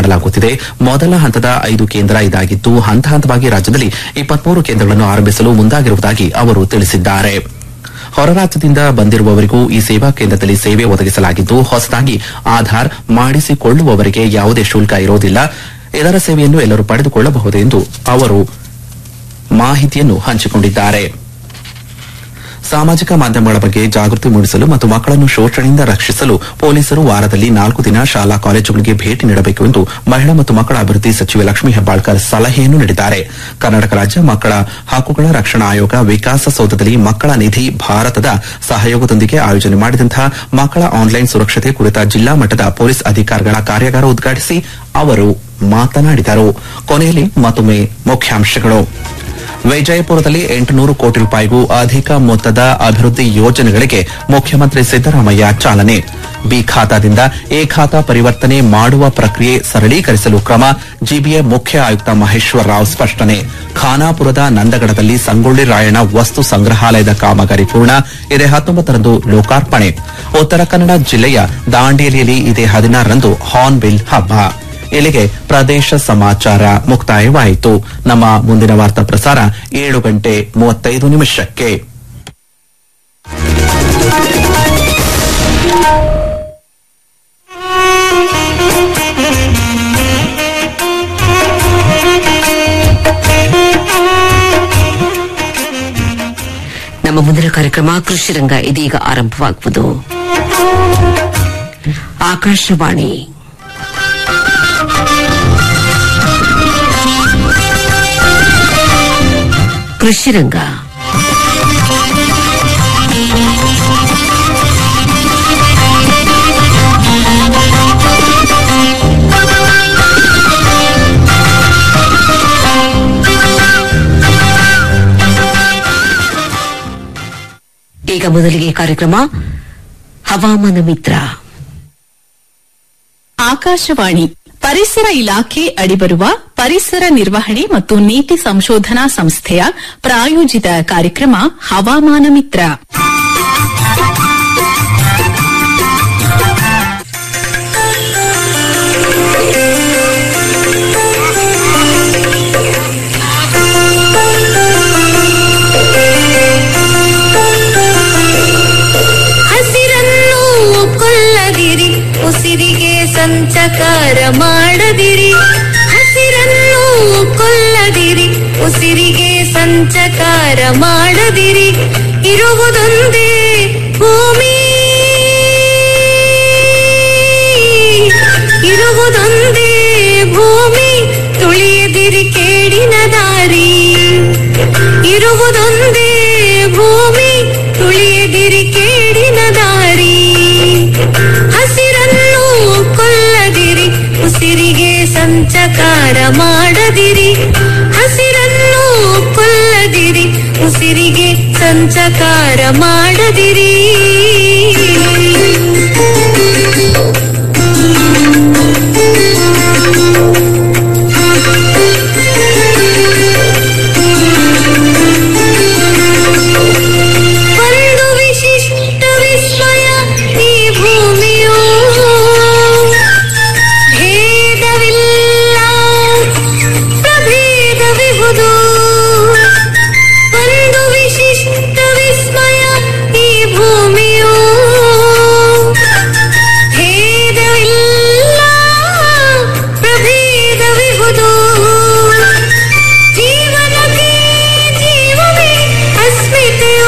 ಮಾಡಲಾಗುತ್ತಿದೆ ಮೊದಲ ಹಂತದ ಐದು ಕೇಂದ್ರ ಇದಾಗಿದ್ದು ಹಂತ ಹಂತವಾಗಿ ರಾಜ್ಯದಲ್ಲಿ ಇಪ್ಪತ್ಮೂರು ಕೇಂದ್ರಗಳನ್ನು ಆರಂಭಿಸಲು ಮುಂದಾಗಿರುವುದಾಗಿ ಅವರು ತಿಳಿಸಿದ್ದಾರೆ ಹೊರ ರಾಜ್ಯದಿಂದ ಬಂದಿರುವವರಿಗೂ ಈ ಸೇವಾ ಕೇಂದ್ರದಲ್ಲಿ ಸೇವೆ ಒದಗಿಸಲಾಗಿದ್ದು ಹೊಸದಾಗಿ ಆಧಾರ್ ಮಾಡಿಸಿಕೊಳ್ಳುವವರಿಗೆ ಯಾವುದೇ ಶುಲ್ಕ ಇರೋದಿಲ್ಲ ಇದರ ಸೇವೆಯನ್ನು ಎಲ್ಲರೂ ಪಡೆದುಕೊಳ್ಳಬಹುದು ಎಂದು ಅವರು ಮಾಹಿತಿಯನ್ನು ಹಂಚಿಕೊಂಡಿದ್ದಾರೆ ಸಾಮಾಜಿಕ ಮಾಧ್ಯಮಗಳ ಬಗ್ಗೆ ಜಾಗೃತಿ ಮೂಡಿಸಲು ಮತ್ತು ಮಕ್ಕಳನ್ನು ಶೋಷಣೆಯಿಂದ ರಕ್ಷಿಸಲು ಪೊಲೀಸರು ವಾರದಲ್ಲಿ ನಾಲ್ಕು ದಿನ ಶಾಲಾ ಕಾಲೇಜುಗಳಿಗೆ ಭೇಟಿ ನೀಡಬೇಕು ಎಂದು ಮಹಿಳಾ ಮತ್ತು ಮಕ್ಕಳ ಅಭಿವೃದ್ಧಿ ಸಚಿವೆ ಲಕ್ಷ್ಮೀ ಹೆಬ್ಬಾಳ್ಕರ್ ಸಲಹೆಯನ್ನು ನೀಡಿದ್ದಾರೆ ಕರ್ನಾಟಕ ರಾಜ್ಯ ಮಕ್ಕಳ ಹಕ್ಕುಗಳ ರಕ್ಷಣಾ ಆಯೋಗ ವಿಕಾಸಸೌಧದಲ್ಲಿ ಮಕ್ಕಳ ನಿಧಿ ಭಾರತದ ಸಹಯೋಗದೊಂದಿಗೆ ಆಯೋಜನೆ ಮಾಡಿದಂತಹ ಮಕ್ಕಳ ಆನ್ಲೈನ್ ಸುರಕ್ಷತೆ ಕುರಿತ ಜಿಲ್ಲಾ ಮಟ್ಟದ ಪೊಲೀಸ್ ಅಧಿಕಾರಿಗಳ ಕಾರ್ಯಾಗಾರ ಉದ್ಘಾಟಿಸಿ ಅವರು ಮಾತನಾಡಿದರು ಕೊನೆಯಲ್ಲಿ ಮತ್ತೊಮ್ಮೆ ಮುಖ್ಯಾಂಶಗಳು ವಿಜಯಪುರದಲ್ಲಿ ಎಂಟುನೂರು ಕೋಟಿ ರೂಪಾಯಿಗೂ ಅಧಿಕ ಮೊತ್ತದ ಅಭಿವೃದ್ಧಿ ಯೋಜನೆಗಳಿಗೆ ಮುಖ್ಯಮಂತ್ರಿ ಸಿದ್ದರಾಮಯ್ಯ ಚಾಲನೆ ಬಿ ಖಾತಾದಿಂದ ಎ ಖಾತಾ ಪರಿವರ್ತನೆ ಮಾಡುವ ಪ್ರಕ್ರಿಯೆ ಸರಳೀಕರಿಸಲು ಕ್ರಮ ಜಿಬಿಎ ಮುಖ್ಯ ಆಯುಕ್ತ ಮಹೇಶ್ವರ ರಾವ್ ಸ್ಪಷ್ಟನೆ ಖಾನಾಪುರದ ನಂದಗಡದಲ್ಲಿ ಸಂಗೊಳ್ಳಿ ರಾಯಣ್ಣ ವಸ್ತು ಸಂಗ್ರಹಾಲಯದ ಕಾಮಗಾರಿ ಪೂರ್ಣ ಇದೇ ಹತ್ತೊಂಬತ್ತರಂದು ಲೋಕಾರ್ಪಣೆ ಉತ್ತರ ಕನ್ನಡ ಜಿಲ್ಲೆಯ ದಾಂಡೇಲಿಯಲ್ಲಿ ಇದೇ ಹದಿನಾರರಂದು ಹಾರ್ನ್ಬಿಲ್ ಹಬ್ಬ ಇಲ್ಲಿಗೆ ಪ್ರದೇಶ ಸಮಾಚಾರ ಮುಕ್ತಾಯವಾಯಿತು ನಮ್ಮ ಮುಂದಿನ ವಾರ್ತಾ ಪ್ರಸಾರ ಏಳು ಗಂಟೆ ಮೂವತ್ತೈದು ನಿಮಿಷಕ್ಕೆ ನಮ್ಮ ಮುಂದಿನ ಕಾರ್ಯಕ್ರಮ ಕೃಷಿ ರಂಗ ಇದೀಗ ಆರಂಭವಾಗುವುದು ಆಕಾಶವಾಣಿ ಕೃಷಿ ರಂಗ ಈಗ ಮೊದಲಿಗೆ ಕಾರ್ಯಕ್ರಮ ಹವಾಮಾನ ಮಿತ್ರ ಆಕಾಶವಾಣಿ ಪರಿಸರ ಇಲಾಖೆ ಅಡಿಬರುವ ಪರಿಸರ ನಿರ್ವಹಣೆ ಮತ್ತು ನೀತಿ ಸಂಶೋಧನಾ ಸಂಸ್ಥೆಯ ಪ್ರಾಯೋಜಿತ ಕಾರ್ಯಕ್ರಮ ಹವಾಮಾನ ಮಿತ್ರ ಹಸಿರನ್ನು ಕೊಲ್ಲದಿರಿ ಉಸಿರಿಗೆ ಸಂಚಕಾರ ಮಾಡದಿರಿ ಹಸಿರನ್ನು ಕೊಲ್ಲದಿರಿ ಉಸಿರಿಗೆ ಸಂಚಕಾರ ಮಾಡದಿರಿ ಇರುವುದೊಂದೇ ಭೂಮಿ ಇರುವುದೊಂದೇ ಭೂಮಿ ತುಳಿಯದಿರಿ ಕೇಡಿನ ದಾರಿ ಇರುವುದೊಂದೇ ಭೂಮಿ ತುಳಿಯದಿರಿ ಕೇಡಿನ ದಾರಿ ಹಸಿರನ್ನು ಕೊಲ್ಲದಿರಿ ಉಸಿರಿಗೆ ಸಂಚಕಾರ ಮಾಡದಿರಿ ಹಸಿರನ್ನು ಕೊಲ್ಲದಿರಿ ಉಸಿರಿಗೆ ಸಂಚಕಾರ ಮಾಡದಿರಿ ಒಂದು ವಿಶಿಷ್ಟ ವಿಸ್ಮಯ ಈ ಭೂಮಿಯು ಭೇದವಿಲ್ಲ ಪ್ರಭೇದವಿಹುದು ಒಂದು ವಿಶಿಷ್ಟ ವಿಸ್ಮಯ ಈ ಭೂಮಿಯು ಭೇದವಿಲ್ಲ ಪ್ರಭೇದವಿಹುದು ಜೀವನಕ್ಕೆ ಜೀವವೇ ಅಸ್ಮಿತೆಯು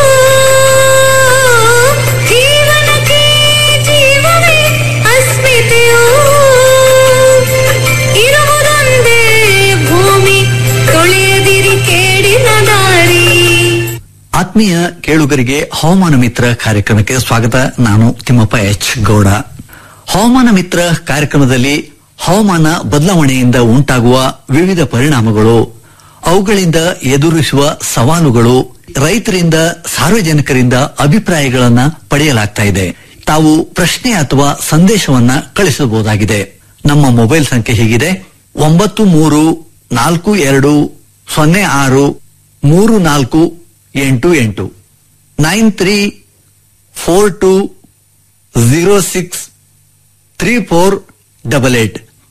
ಜೀವನಕ್ಕೆ ಜೀವವೇ ಅಸ್ಮಿತೆಯು ಇರುವುದೊಂದೇ ಭೂಮಿ ತೊಳೆಯದಿರಿ ಕೇಡಿನ ದಾರಿ ಆತ್ಮೀಯ ಕೇಳುಗರಿಗೆ ಹವಾಮಾನ ಮಿತ್ರ ಕಾರ್ಯಕ್ರಮಕ್ಕೆ ಸ್ವಾಗತ ನಾನು ತಿಮ್ಮಪ್ಪ ಎಚ್ ಗೌಡ ಹವಾಮಾನ ಮಿತ್ರ ಕಾರ್ಯಕ್ರಮದಲ್ಲಿ ಹವಾಮಾನ ಬದಲಾವಣೆಯಿಂದ ಉಂಟಾಗುವ ವಿವಿಧ ಪರಿಣಾಮಗಳು ಅವುಗಳಿಂದ ಎದುರಿಸುವ ಸವಾಲುಗಳು ರೈತರಿಂದ ಸಾರ್ವಜನಿಕರಿಂದ ಅಭಿಪ್ರಾಯಗಳನ್ನ ಪಡೆಯಲಾಗ್ತಾ ಇದೆ ತಾವು ಪ್ರಶ್ನೆ ಅಥವಾ ಸಂದೇಶವನ್ನ ಕಳಿಸಬಹುದಾಗಿದೆ ನಮ್ಮ ಮೊಬೈಲ್ ಸಂಖ್ಯೆ ಹೀಗಿದೆ ಒಂಬತ್ತು ಮೂರು ನಾಲ್ಕು ಎರಡು ಸೊನ್ನೆ ಆರು ಮೂರು ನಾಲ್ಕು ಎಂಟು ಎಂಟು nine three four two zero six three four double eight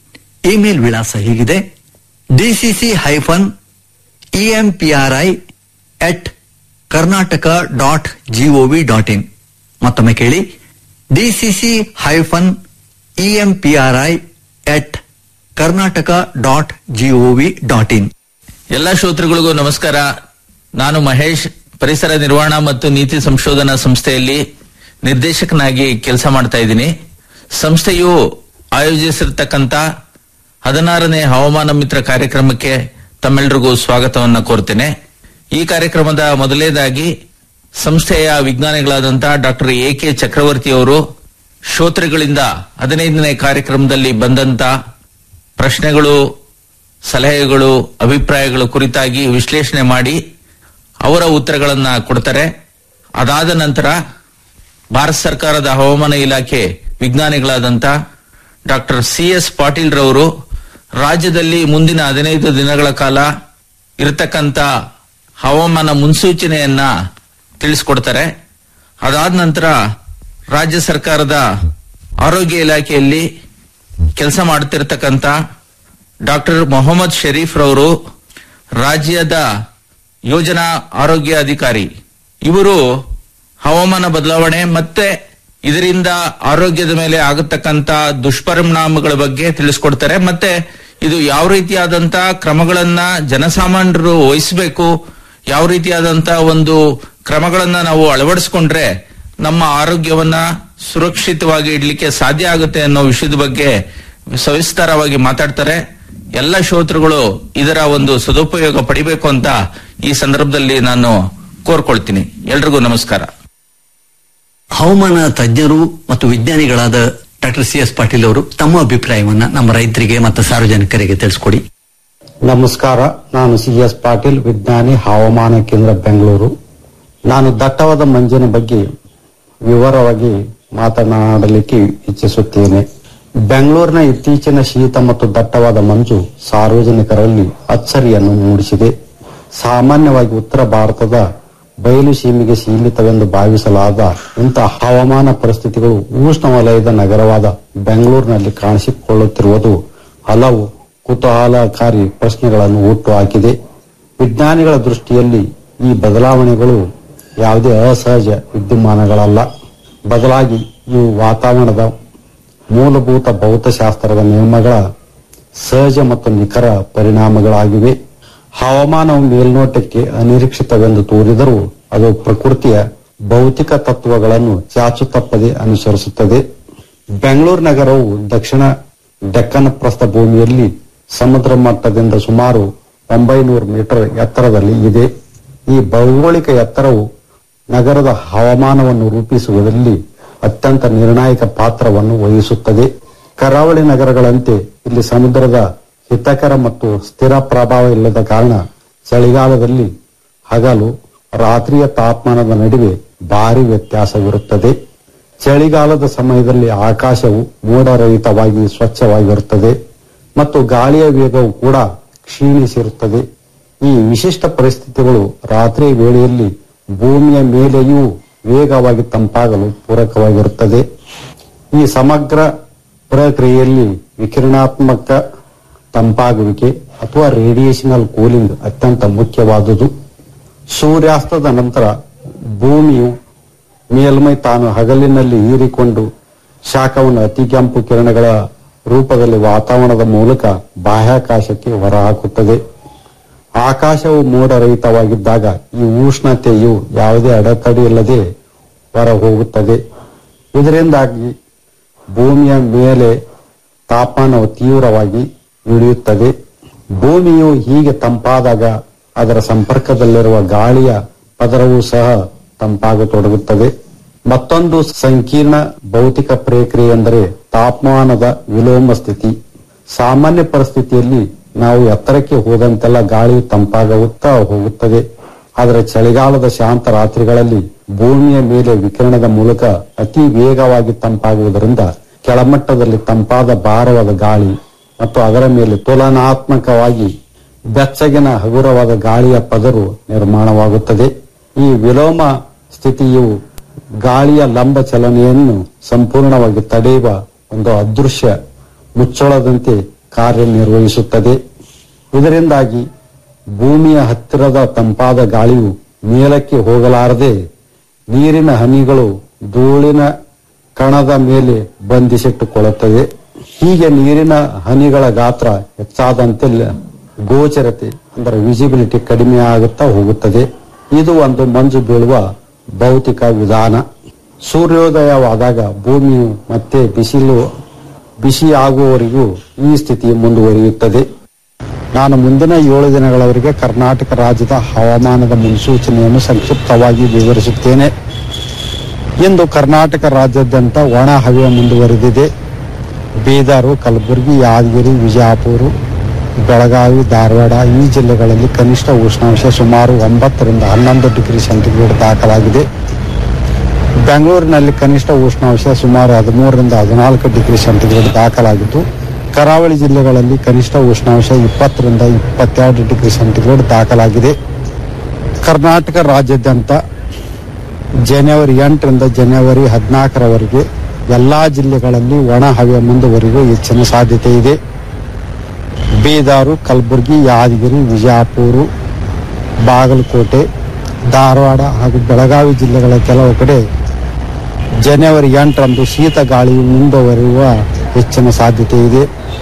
email ವಿಳಾಸ ಹೀಗಿದೆ D C C hyphen E M P R I at Karnataka dot G O V dot in ಮತ್ತೊಮ್ಮೆ ಕೇಳಿ D C C hyphen E M P R I at Karnataka dot G O V dot in ಎಲ್ಲ ಶ್ರೋತೃಗಳಿಗೂ ನಮಸ್ಕಾರ ನಾನು ಮಹೇಶ್ ಪರಿಸರ ನಿರ್ವಹಣಾ ಮತ್ತು ನೀತಿ ಸಂಶೋಧನಾ ಸಂಸ್ಥೆಯಲ್ಲಿ ನಿರ್ದೇಶಕನಾಗಿ ಕೆಲಸ ಮಾಡ್ತಾ ಇದ್ದೀನಿ ಸಂಸ್ಥೆಯು ಆಯೋಜಿಸಿರ್ತಕ್ಕಂಥ ಹದಿನಾರನೇ ಹವಾಮಾನ ಮಿತ್ರ ಕಾರ್ಯಕ್ರಮಕ್ಕೆ ತಮ್ಮೆಲ್ಲರಿಗೂ ಸ್ವಾಗತವನ್ನ ಕೋರ್ತೇನೆ ಈ ಕಾರ್ಯಕ್ರಮದ ಮೊದಲನೇದಾಗಿ ಸಂಸ್ಥೆಯ ವಿಜ್ಞಾನಿಗಳಾದಂತಹ ಡಾಕ್ಟರ್ ಎ ಕೆ ಚಕ್ರವರ್ತಿ ಅವರು ಶ್ರೋತೃಗಳಿಂದ ಹದಿನೈದನೇ ಕಾರ್ಯಕ್ರಮದಲ್ಲಿ ಬಂದಂತ ಪ್ರಶ್ನೆಗಳು ಸಲಹೆಗಳು ಅಭಿಪ್ರಾಯಗಳು ಕುರಿತಾಗಿ ವಿಶ್ಲೇಷಣೆ ಮಾಡಿ ಅವರ ಉತ್ತರಗಳನ್ನ ಕೊಡ್ತಾರೆ ಅದಾದ ನಂತರ ಭಾರತ ಸರ್ಕಾರದ ಹವಾಮಾನ ಇಲಾಖೆ ವಿಜ್ಞಾನಿಗಳಾದಂತ ಡಾಕ್ಟರ್ ಸಿ ಎಸ್ ಪಾಟೀಲ್ ರವರು ರಾಜ್ಯದಲ್ಲಿ ಮುಂದಿನ ಹದಿನೈದು ದಿನಗಳ ಕಾಲ ಇರತಕ್ಕಂತ ಹವಾಮಾನ ಮುನ್ಸೂಚನೆಯನ್ನ ತಿಳಿಸ್ಕೊಡ್ತಾರೆ ಅದಾದ ನಂತರ ರಾಜ್ಯ ಸರ್ಕಾರದ ಆರೋಗ್ಯ ಇಲಾಖೆಯಲ್ಲಿ ಕೆಲಸ ಮಾಡುತ್ತಿರತಕ್ಕಂತ ಡಾಕ್ಟರ್ ಮೊಹಮ್ಮದ್ ಶರೀಫ್ ರವರು ರಾಜ್ಯದ ಯೋಜನಾ ಆರೋಗ್ಯ ಅಧಿಕಾರಿ ಇವರು ಹವಾಮಾನ ಬದಲಾವಣೆ ಮತ್ತೆ ಇದರಿಂದ ಆರೋಗ್ಯದ ಮೇಲೆ ಆಗತಕ್ಕಂತ ದುಷ್ಪರಿಣಾಮಗಳ ಬಗ್ಗೆ ತಿಳಿಸ್ಕೊಡ್ತಾರೆ ಮತ್ತೆ ಇದು ಯಾವ ರೀತಿಯಾದಂತ ಕ್ರಮಗಳನ್ನ ಜನಸಾಮಾನ್ಯರು ವಹಿಸಬೇಕು ಯಾವ ರೀತಿಯಾದಂತ ಒಂದು ಕ್ರಮಗಳನ್ನ ನಾವು ಅಳವಡಿಸ್ಕೊಂಡ್ರೆ ನಮ್ಮ ಆರೋಗ್ಯವನ್ನ ಸುರಕ್ಷಿತವಾಗಿ ಇಡ್ಲಿಕ್ಕೆ ಸಾಧ್ಯ ಆಗುತ್ತೆ ಅನ್ನೋ ವಿಷಯದ ಬಗ್ಗೆ ಸವಿಸ್ತಾರವಾಗಿ ಮಾತಾಡ್ತಾರೆ ಎಲ್ಲ ಶ್ರೋತೃಗಳು ಇದರ ಒಂದು ಸದುಪಯೋಗ ಪಡಿಬೇಕು ಅಂತ ಈ ಸಂದರ್ಭದಲ್ಲಿ ನಾನು ಕೋರ್ಕೊಳ್ತೀನಿ ಎಲ್ರಿಗೂ ನಮಸ್ಕಾರ ಹವಾಮಾನ ತಜ್ಞರು ಮತ್ತು ವಿಜ್ಞಾನಿಗಳಾದ ಡಾಕ್ಟರ್ ಸಿ ಎಸ್ ಪಾಟೀಲ್ ಅವರು ತಮ್ಮ ಅಭಿಪ್ರಾಯವನ್ನ ನಮ್ಮ ರೈತರಿಗೆ ಮತ್ತು ಸಾರ್ವಜನಿಕರಿಗೆ ತಿಳಿಸ್ಕೊಡಿ ನಮಸ್ಕಾರ ನಾನು ಸಿ ಎಸ್ ಪಾಟೀಲ್ ವಿಜ್ಞಾನಿ ಹವಾಮಾನ ಕೇಂದ್ರ ಬೆಂಗಳೂರು ನಾನು ದಟ್ಟವಾದ ಮಂಜಿನ ಬಗ್ಗೆ ವಿವರವಾಗಿ ಮಾತನಾಡಲಿಕ್ಕೆ ಇಚ್ಛಿಸುತ್ತೇನೆ ಬೆಂಗಳೂರಿನ ಇತ್ತೀಚಿನ ಶೀತ ಮತ್ತು ದಟ್ಟವಾದ ಮಂಜು ಸಾರ್ವಜನಿಕರಲ್ಲಿ ಅಚ್ಚರಿಯನ್ನು ಮೂಡಿಸಿದೆ ಸಾಮಾನ್ಯವಾಗಿ ಉತ್ತರ ಭಾರತದ ಬಯಲು ಸೀಮೆಗೆ ಸೀಮಿತವೆಂದು ಭಾವಿಸಲಾದ ಇಂತಹ ಹವಾಮಾನ ಪರಿಸ್ಥಿತಿಗಳು ಉಷ್ಣವಲಯದ ನಗರವಾದ ಬೆಂಗಳೂರಿನಲ್ಲಿ ಕಾಣಿಸಿಕೊಳ್ಳುತ್ತಿರುವುದು ಹಲವು ಕುತೂಹಲಕಾರಿ ಪ್ರಶ್ನೆಗಳನ್ನು ಹುಟ್ಟುಹಾಕಿದೆ ವಿಜ್ಞಾನಿಗಳ ದೃಷ್ಟಿಯಲ್ಲಿ ಈ ಬದಲಾವಣೆಗಳು ಯಾವುದೇ ಅಸಹಜ ವಿದ್ಯಮಾನಗಳಲ್ಲ ಬದಲಾಗಿ ಇವು ವಾತಾವರಣದ ಮೂಲಭೂತ ಭೌತಶಾಸ್ತ್ರದ ನಿಯಮಗಳ ಸಹಜ ಮತ್ತು ನಿಖರ ಪರಿಣಾಮಗಳಾಗಿವೆ ಹವಾಮಾನವು ಮೇಲ್ನೋಟಕ್ಕೆ ಅನಿರೀಕ್ಷಿತವೆಂದು ತೋರಿದರೂ ಅದು ಪ್ರಕೃತಿಯ ಭೌತಿಕ ತತ್ವಗಳನ್ನು ಚಾಚು ತಪ್ಪದೆ ಅನುಸರಿಸುತ್ತದೆ ಬೆಂಗಳೂರು ನಗರವು ದಕ್ಷಿಣ ಡೆಕ್ಕನ್ ಪ್ರಸ್ಥಭೂಮಿಯಲ್ಲಿ ಸಮುದ್ರ ಮಟ್ಟದಿಂದ ಸುಮಾರು ಒಂಬೈನೂರು ಮೀಟರ್ ಎತ್ತರದಲ್ಲಿ ಇದೆ ಈ ಭೌಗೋಳಿಕ ಎತ್ತರವು ನಗರದ ಹವಾಮಾನವನ್ನು ರೂಪಿಸುವುದರಲ್ಲಿ ಅತ್ಯಂತ ನಿರ್ಣಾಯಕ ಪಾತ್ರವನ್ನು ವಹಿಸುತ್ತದೆ ಕರಾವಳಿ ನಗರಗಳಂತೆ ಇಲ್ಲಿ ಸಮುದ್ರದ ಹಿತಕರ ಮತ್ತು ಸ್ಥಿರ ಪ್ರಭಾವ ಇಲ್ಲದ ಕಾರಣ ಚಳಿಗಾಲದಲ್ಲಿ ಹಗಲು ರಾತ್ರಿಯ ತಾಪಮಾನದ ನಡುವೆ ಭಾರಿ ವ್ಯತ್ಯಾಸವಿರುತ್ತದೆ ಚಳಿಗಾಲದ ಸಮಯದಲ್ಲಿ ಆಕಾಶವು ಮೋಡರಹಿತವಾಗಿ ಸ್ವಚ್ಛವಾಗಿರುತ್ತದೆ ಮತ್ತು ಗಾಳಿಯ ವೇಗವು ಕೂಡ ಕ್ಷೀಣಿಸಿರುತ್ತದೆ ಈ ವಿಶಿಷ್ಟ ಪರಿಸ್ಥಿತಿಗಳು ರಾತ್ರಿ ವೇಳೆಯಲ್ಲಿ ಭೂಮಿಯ ಮೇಲೆಯೂ ವೇಗವಾಗಿ ತಂಪಾಗಲು ಪೂರಕವಾಗಿರುತ್ತದೆ ಈ ಸಮಗ್ರ ಪ್ರಕ್ರಿಯೆಯಲ್ಲಿ ವಿಕಿರಣಾತ್ಮಕ ತಂಪಾಗುವಿಕೆ ಅಥವಾ ರೇಡಿಯೇಷನಲ್ ಕೂಲಿಂಗ್ ಅತ್ಯಂತ ಮುಖ್ಯವಾದುದು ಸೂರ್ಯಾಸ್ತದ ನಂತರ ಭೂಮಿಯು ಮೇಲ್ಮೈ ತಾನು ಹಗಲಿನಲ್ಲಿ ಹೀರಿಕೊಂಡು ಶಾಖವನ್ನು ಅತಿ ಕೆಂಪು ಕಿರಣಗಳ ರೂಪದಲ್ಲಿ ವಾತಾವರಣದ ಮೂಲಕ ಬಾಹ್ಯಾಕಾಶಕ್ಕೆ ಹೊರಹಾಕುತ್ತದೆ ಆಕಾಶವು ಮೋಡರಹಿತವಾಗಿದ್ದಾಗ ಈ ಉಷ್ಣತೆಯು ಯಾವುದೇ ಅಡೆತಡೆ ಇಲ್ಲದೆ ಹೊರ ಹೋಗುತ್ತದೆ ಇದರಿಂದಾಗಿ ಭೂಮಿಯ ಮೇಲೆ ತಾಪಮಾನವು ತೀವ್ರವಾಗಿ ಇಳಿಯುತ್ತದೆ ಭೂಮಿಯು ಹೀಗೆ ತಂಪಾದಾಗ ಅದರ ಸಂಪರ್ಕದಲ್ಲಿರುವ ಗಾಳಿಯ ಪದರವೂ ಸಹ ತಂಪಾಗತೊಡಗುತ್ತದೆ ಮತ್ತೊಂದು ಸಂಕೀರ್ಣ ಭೌತಿಕ ಪ್ರಕ್ರಿಯೆ ಎಂದರೆ ತಾಪಮಾನದ ವಿಲೋಮ ಸ್ಥಿತಿ ಸಾಮಾನ್ಯ ಪರಿಸ್ಥಿತಿಯಲ್ಲಿ ನಾವು ಎತ್ತರಕ್ಕೆ ಹೋದಂತೆಲ್ಲ ಗಾಳಿ ತಂಪಾಗುತ್ತಾ ಹೋಗುತ್ತದೆ ಆದರೆ ಚಳಿಗಾಲದ ಶಾಂತ ರಾತ್ರಿಗಳಲ್ಲಿ ಭೂಮಿಯ ಮೇಲೆ ವಿಕಿರಣದ ಮೂಲಕ ಅತಿ ವೇಗವಾಗಿ ತಂಪಾಗುವುದರಿಂದ ಕೆಳಮಟ್ಟದಲ್ಲಿ ತಂಪಾದ ಭಾರವಾದ ಗಾಳಿ ಮತ್ತು ಅದರ ಮೇಲೆ ತುಲನಾತ್ಮಕವಾಗಿ ಬೆಚ್ಚಗಿನ ಹಗುರವಾದ ಗಾಳಿಯ ಪದರು ನಿರ್ಮಾಣವಾಗುತ್ತದೆ ಈ ವಿಲೋಮ ಸ್ಥಿತಿಯು ಗಾಳಿಯ ಲಂಬ ಚಲನೆಯನ್ನು ಸಂಪೂರ್ಣವಾಗಿ ತಡೆಯುವ ಒಂದು ಅದೃಶ್ಯ ಮುಚ್ಚಳದಂತೆ ಕಾರ್ಯನಿರ್ವಹಿಸುತ್ತದೆ ಇದರಿಂದಾಗಿ ಭೂಮಿಯ ಹತ್ತಿರದ ತಂಪಾದ ಗಾಳಿಯು ಮೇಲಕ್ಕೆ ಹೋಗಲಾರದೆ ನೀರಿನ ಹನಿಗಳು ಧೂಳಿನ ಕಣದ ಮೇಲೆ ಬಂಧಿಸಿಟ್ಟುಕೊಳ್ಳುತ್ತದೆ ಹೀಗೆ ನೀರಿನ ಹನಿಗಳ ಗಾತ್ರ ಹೆಚ್ಚಾದಂತೆ ಗೋಚರತೆ ಅಂದರೆ ವಿಸಿಬಿಲಿಟಿ ಕಡಿಮೆ ಆಗುತ್ತಾ ಹೋಗುತ್ತದೆ ಇದು ಒಂದು ಮಂಜು ಬೀಳುವ ಭೌತಿಕ ವಿಧಾನ ಸೂರ್ಯೋದಯವಾದಾಗ ಭೂಮಿಯು ಮತ್ತೆ ಬಿಸಿಲು ಬಿಸಿ ಆಗುವವರೆಗೂ ಈ ಸ್ಥಿತಿ ಮುಂದುವರಿಯುತ್ತದೆ ನಾನು ಮುಂದಿನ ಏಳು ದಿನಗಳವರೆಗೆ ಕರ್ನಾಟಕ ರಾಜ್ಯದ ಹವಾಮಾನದ ಮುನ್ಸೂಚನೆಯನ್ನು ಸಂಕ್ಷಿಪ್ತವಾಗಿ ವಿವರಿಸುತ್ತೇನೆ ಇಂದು ಕರ್ನಾಟಕ ರಾಜ್ಯಾದ್ಯಂತ ಒಣ ಹವೆ ಮುಂದುವರೆದಿದೆ ಬೀದರು ಕಲಬುರಗಿ ಯಾದಗಿರಿ ವಿಜಯಪುರ ಬೆಳಗಾವಿ ಧಾರವಾಡ ಈ ಜಿಲ್ಲೆಗಳಲ್ಲಿ ಕನಿಷ್ಠ ಉಷ್ಣಾಂಶ ಸುಮಾರು ಒಂಬತ್ತರಿಂದ ಹನ್ನೊಂದು ಡಿಗ್ರಿ ಸೆಂಟಿಗ್ರೇಡ್ ದಾಖಲಾಗಿದೆ ಬೆಂಗಳೂರಿನಲ್ಲಿ ಕನಿಷ್ಠ ಉಷ್ಣಾಂಶ ಸುಮಾರು ಹದಿಮೂರರಿಂದ ಹದಿನಾಲ್ಕು ಡಿಗ್ರಿ ಸೆಂಟಿಗ್ರೇಡ್ ದಾಖಲಾಗಿದ್ದು ಕರಾವಳಿ ಜಿಲ್ಲೆಗಳಲ್ಲಿ ಕನಿಷ್ಠ ಉಷ್ಣಾಂಶ ಇಪ್ಪತ್ತರಿಂದ ಇಪ್ಪತ್ತೆರಡು ಡಿಗ್ರಿ ಸೆಂಟಿಗ್ರೇಡ್ ದಾಖಲಾಗಿದೆ ಕರ್ನಾಟಕ ರಾಜ್ಯಾದ್ಯಂತ ಜನವರಿ ಎಂಟರಿಂದ ಜನವರಿ ಹದಿನಾಲ್ಕರವರೆಗೆ ಎಲ್ಲಾ ಜಿಲ್ಲೆಗಳಲ್ಲಿ ಒಣ ಹವೆ ಮುಂದುವರಿಯುವ ಹೆಚ್ಚಿನ ಸಾಧ್ಯತೆ ಇದೆ ಬೀದಾರು ಕಲಬುರಗಿ ಯಾದಗಿರಿ ವಿಜಯಪುರ ಬಾಗಲಕೋಟೆ ಧಾರವಾಡ ಹಾಗೂ ಬೆಳಗಾವಿ ಜಿಲ್ಲೆಗಳ ಕೆಲವು ಕಡೆ ಜನವರಿ ಎಂಟರಂದು ಶೀತ ಗಾಳಿಯು ಮುಂದುವರಿಯುವ ಹೆಚ್ಚಿನ ಸಾಧ್ಯತೆ ಇದೆ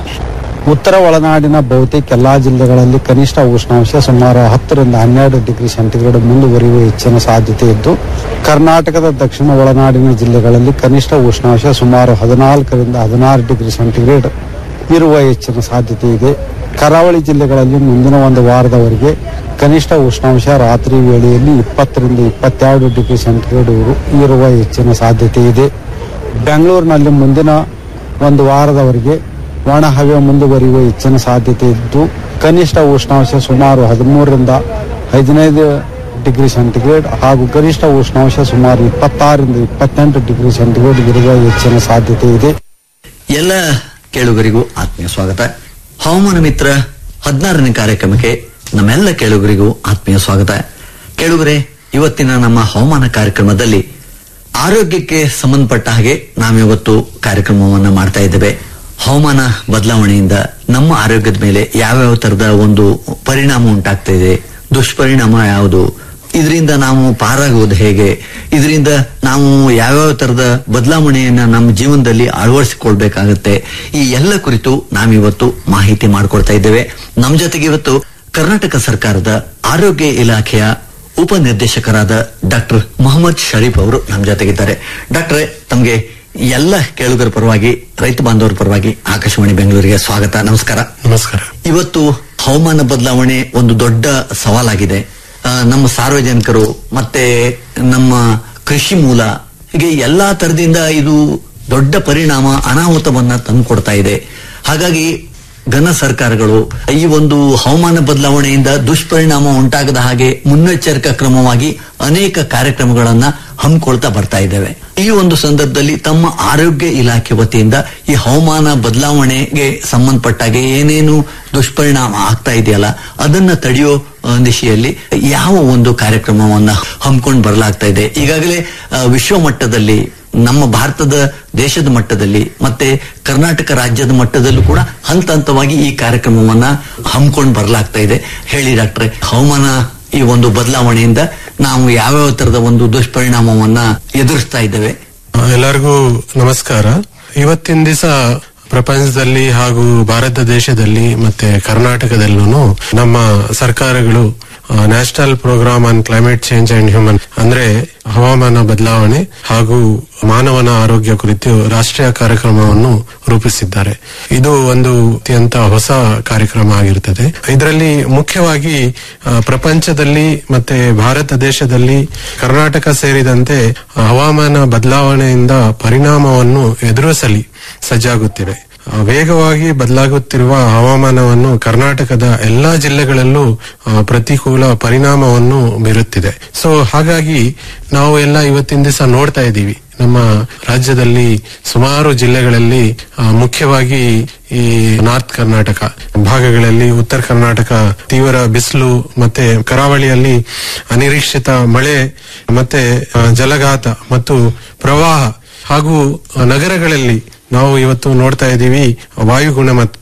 ಉತ್ತರ ಒಳನಾಡಿನ ಬಹುತೇಕ ಎಲ್ಲಾ ಜಿಲ್ಲೆಗಳಲ್ಲಿ ಕನಿಷ್ಠ ಉಷ್ಣಾಂಶ ಸುಮಾರು ಹತ್ತರಿಂದ ಹನ್ನೆರಡು ಡಿಗ್ರಿ ಸೆಂಟಿಗ್ರೇಡ್ ಮುಂದುವರಿಯುವ ಹೆಚ್ಚಿನ ಸಾಧ್ಯತೆ ಇದ್ದು ಕರ್ನಾಟಕದ ದಕ್ಷಿಣ ಒಳನಾಡಿನ ಜಿಲ್ಲೆಗಳಲ್ಲಿ ಕನಿಷ್ಠ ಉಷ್ಣಾಂಶ ಸುಮಾರು ಹದಿನಾಲ್ಕರಿಂದ ಹದಿನಾರು ಡಿಗ್ರಿ ಸೆಂಟಿಗ್ರೇಡ್ ಇರುವ ಹೆಚ್ಚಿನ ಸಾಧ್ಯತೆ ಇದೆ ಕರಾವಳಿ ಜಿಲ್ಲೆಗಳಲ್ಲಿ ಮುಂದಿನ ಒಂದು ವಾರದವರೆಗೆ ಕನಿಷ್ಠ ಉಷ್ಣಾಂಶ ರಾತ್ರಿ ವೇಳೆಯಲ್ಲಿ ಇಪ್ಪತ್ತರಿಂದ ಇಪ್ಪತ್ತೆರಡು ಡಿಗ್ರಿ ಸೆಂಟಿಗ್ರೇಡ್ ಇರು- ಇರುವ ಹೆಚ್ಚಿನ ಸಾಧ್ಯತೆ ಇದೆ ಬೆಂಗಳೂರಿನಲ್ಲಿ ಮುಂದಿನ ಒಂದು ವಾರದವರೆಗೆ ಒಣ ಹವೆ ಮುಂದುವರಿಯುವ ಹೆಚ್ಚಿನ ಸಾಧ್ಯತೆ ಇದ್ದು ಕನಿಷ್ಠ ಉಷ್ಣಾಂಶ ಸುಮಾರು ಹದಿಮೂರರಿಂದ ಹದಿನೈದು ಡಿಗ್ರಿ ಸೆಂಟಿಗ್ರೇಡ್ ಹಾಗೂ ಗರಿಷ್ಠ ಉಷ್ಣಾಂಶ ಸುಮಾರು ಇಪ್ಪತ್ತಾರರಿಂದ ಇಪ್ಪತ್ತೆಂಟು ಡಿಗ್ರಿ ಸೆಂಟಿಗ್ರೇಡ್ ಇರುವ ಹೆಚ್ಚಿನ ಸಾಧ್ಯತೆ ಇದೆ ಎಲ್ಲ ಕೇಳುಗರಿಗೂ ಆತ್ಮೀಯ ಸ್ವಾಗತ ಹವಾಮಾನ ಮಿತ್ರ ಹದಿನಾರನೇ ಕಾರ್ಯಕ್ರಮಕ್ಕೆ ನಮ್ಮೆಲ್ಲ ಕೇಳುಗರಿಗೂ ಆತ್ಮೀಯ ಸ್ವಾಗತ ಕೇಳುಗರೆ ಇವತ್ತಿನ ನಮ್ಮ ಹವಾಮಾನ ಕಾರ್ಯಕ್ರಮದಲ್ಲಿ ಆರೋಗ್ಯಕ್ಕೆ ಸಂಬಂಧಪಟ್ಟ ಹಾಗೆ ನಾವಿವತ್ತು ಕಾರ್ಯಕ್ರಮವನ್ನ ಮಾಡ್ತಾ ಇದ್ದೇವೆ ಹವಾಮಾನ ಬದಲಾವಣೆಯಿಂದ ನಮ್ಮ ಆರೋಗ್ಯದ ಮೇಲೆ ಯಾವ್ಯಾವ ತರದ ಒಂದು ಪರಿಣಾಮ ಉಂಟಾಗ್ತಾ ಇದೆ ದುಷ್ಪರಿಣಾಮ ಯಾವುದು ಇದರಿಂದ ನಾವು ಪಾರಾಗುವುದು ಹೇಗೆ ಇದರಿಂದ ನಾವು ಯಾವ್ಯಾವ ತರದ ಬದಲಾವಣೆಯನ್ನ ನಮ್ಮ ಜೀವನದಲ್ಲಿ ಅಳವಡಿಸಿಕೊಳ್ಬೇಕಾಗತ್ತೆ ಈ ಎಲ್ಲ ಕುರಿತು ನಾವಿವತ್ತು ಮಾಹಿತಿ ಮಾಡಿಕೊಡ್ತಾ ಇದ್ದೇವೆ ನಮ್ಮ ಜೊತೆಗೆ ಇವತ್ತು ಕರ್ನಾಟಕ ಸರ್ಕಾರದ ಆರೋಗ್ಯ ಇಲಾಖೆಯ ಉಪನಿರ್ದೇಶಕರಾದ ಡಾಕ್ಟರ್ ಮೊಹಮ್ಮದ್ ಶರೀಫ್ ಅವರು ನಮ್ಮ ಜೊತೆಗಿದ್ದಾರೆ ಡಾಕ್ಟ್ರೆ ತಮಗೆ ಎಲ್ಲ ಕೇಳುಗರ ಪರವಾಗಿ ರೈತ ಬಾಂಧವರ ಪರವಾಗಿ ಆಕಾಶವಾಣಿ ಬೆಂಗಳೂರಿಗೆ ಸ್ವಾಗತ ನಮಸ್ಕಾರ ನಮಸ್ಕಾರ ಇವತ್ತು ಹವಾಮಾನ ಬದಲಾವಣೆ ಒಂದು ದೊಡ್ಡ ಸವಾಲಾಗಿದೆ ಆ, ನಮ್ಮ ಸಾರ್ವಜನಿಕರು ಮತ್ತೆ ನಮ್ಮ ಕೃಷಿ ಮೂಲ ಹೀಗೆ ಎಲ್ಲಾ ತರದಿಂದ ಇದು ದೊಡ್ಡ ಪರಿಣಾಮ ಅನಾಹುತವನ್ನ ತಂದುಕೊಡ್ತಾ ಇದೆ ಹಾಗಾಗಿ ಘನ ಸರ್ಕಾರಗಳು ಈ ಒಂದು ಹವಾಮಾನ ಬದಲಾವಣೆಯಿಂದ ದುಷ್ಪರಿಣಾಮ ಉಂಟಾಗದ ಹಾಗೆ ಮುನ್ನೆಚ್ಚರಿಕಾ ಕ್ರಮವಾಗಿ ಅನೇಕ ಕಾರ್ಯಕ್ರಮಗಳನ್ನ ಹಮ್ಮಿಕೊಳ್ತಾ ಬರ್ತಾ ಇದ್ದೇವೆ ಈ ಒಂದು ಸಂದರ್ಭದಲ್ಲಿ ತಮ್ಮ ಆರೋಗ್ಯ ಇಲಾಖೆ ವತಿಯಿಂದ ಈ ಹವಾಮಾನ ಬದಲಾವಣೆಗೆ ಸಂಬಂಧಪಟ್ಟಾಗೆ ಏನೇನು ದುಷ್ಪರಿಣಾಮ ಆಗ್ತಾ ಇದೆಯಲ್ಲ ಅದನ್ನ ತಡೆಯೋ ಆ, ದಿಶೆಯಲ್ಲಿ ಯಾವ ಒಂದು ಕಾರ್ಯಕ್ರಮವನ್ನ ಹಮ್ಮಿಕೊಂಡು ಬರಲಾಗ್ತಾ ಇದೆ ಈಗಾಗಲೇ ಆ, ವಿಶ್ವ ಮಟ್ಟದಲ್ಲಿ ನಮ್ಮ ಭಾರತದ ದೇಶದ ಮಟ್ಟದಲ್ಲಿ ಮತ್ತೆ ಕರ್ನಾಟಕ ರಾಜ್ಯದ ಮಟ್ಟದಲ್ಲೂ ಕೂಡ ಹಂತ ಹಂತವಾಗಿ ಈ ಕಾರ್ಯಕ್ರಮವನ್ನ ಹಮ್ಮಿಕೊಂಡು ಬರಲಾಗ್ತಾ ಇದೆ ಹೇಳಿ ಡಾಕ್ಟ್ರೆ ಹವಾಮಾನ ಈ ಒಂದು ಬದಲಾವಣೆಯಿಂದ ನಾವು ಯಾವ್ಯಾವ ತರದ ಒಂದು ದುಷ್ಪರಿಣಾಮವನ್ನ ಎದುರಿಸ್ತಾ ಇದ್ದೇವೆ ಎಲ್ಲರಿಗೂ ನಮಸ್ಕಾರ ಇವತ್ತಿನ ದಿವಸ ಪ್ರಪಂಚದಲ್ಲಿ ಹಾಗೂ ಭಾರತ ದೇಶದಲ್ಲಿ ಮತ್ತೆ ಕರ್ನಾಟಕದಲ್ಲೂ ನಮ್ಮ ಸರ್ಕಾರಗಳು national programme on climate change and human ಅಂದ್ರೆ ಹವಾಮಾನ ಬದಲಾವಣೆ ಹಾಗೂ ಮಾನವನ ಆರೋಗ್ಯ ಕುರಿತು ರಾಷ್ಟ್ರೀಯ ಕಾರ್ಯಕ್ರಮವನ್ನು ರೂಪಿಸಿದ್ದಾರೆ ಇದು ಒಂದು ಅತ್ಯಂತ ಹೊಸ ಕಾರ್ಯಕ್ರಮ ಆಗಿರುತ್ತದೆ ಇದರಲ್ಲಿ ಮುಖ್ಯವಾಗಿ ಆ, ಪ್ರಪಂಚದಲ್ಲಿ ಮತ್ತೆ ಭಾರತ ದೇಶದಲ್ಲಿ ಕರ್ನಾಟಕ ಸೇರಿದಂತೆ ಹವಾಮಾನ ಬದಲಾವಣೆಯಿಂದ ಪರಿಣಾಮವನ್ನು ಎದುರಿಸಲಿ ಸಜ್ಜಾಗುತ್ತಿದೆ ಆ, ವೇಗವಾಗಿ ಬದಲಾಗುತ್ತಿರುವ ಹವಾಮಾನವನ್ನು ಕರ್ನಾಟಕದ ಎಲ್ಲಾ ಜಿಲ್ಲೆಗಳಲ್ಲೂ ಆ, ಪ್ರತಿಕೂಲ ಪರಿಣಾಮವನ್ನು ಬೀರುತ್ತಿದೆ ಸೊ ಹಾಗಾಗಿ ನಾವು ಎಲ್ಲ ಇವತ್ತಿನ ದಿವಸ ನೋಡ್ತಾ ಇದ್ದೀವಿ ನಮ್ಮ ರಾಜ್ಯದಲ್ಲಿ ಸುಮಾರು ಜಿಲ್ಲೆಗಳಲ್ಲಿ ಆ, ಮುಖ್ಯವಾಗಿ ಈ ನಾರ್ತ್ ಕರ್ನಾಟಕ ಭಾಗಗಳಲ್ಲಿ ಉತ್ತರ ಕರ್ನಾಟಕ ತೀವ್ರ ಬಿಸಿಲು ಮತ್ತೆ ಕರಾವಳಿಯಲ್ಲಿ ಅನಿರೀಕ್ಷಿತ ಮಳೆ ಮತ್ತೆ ಆ, ಜಲಘಾತ ಮತ್ತು ಪ್ರವಾಹ ಹಾಗೂ ಆ, ನಗರಗಳಲ್ಲಿ ನಾವು ಇವತ್ತು ನೋಡ್ತಾ ಇದ್ದೀವಿ ವಾಯು ಗುಣಮಟ್ಟ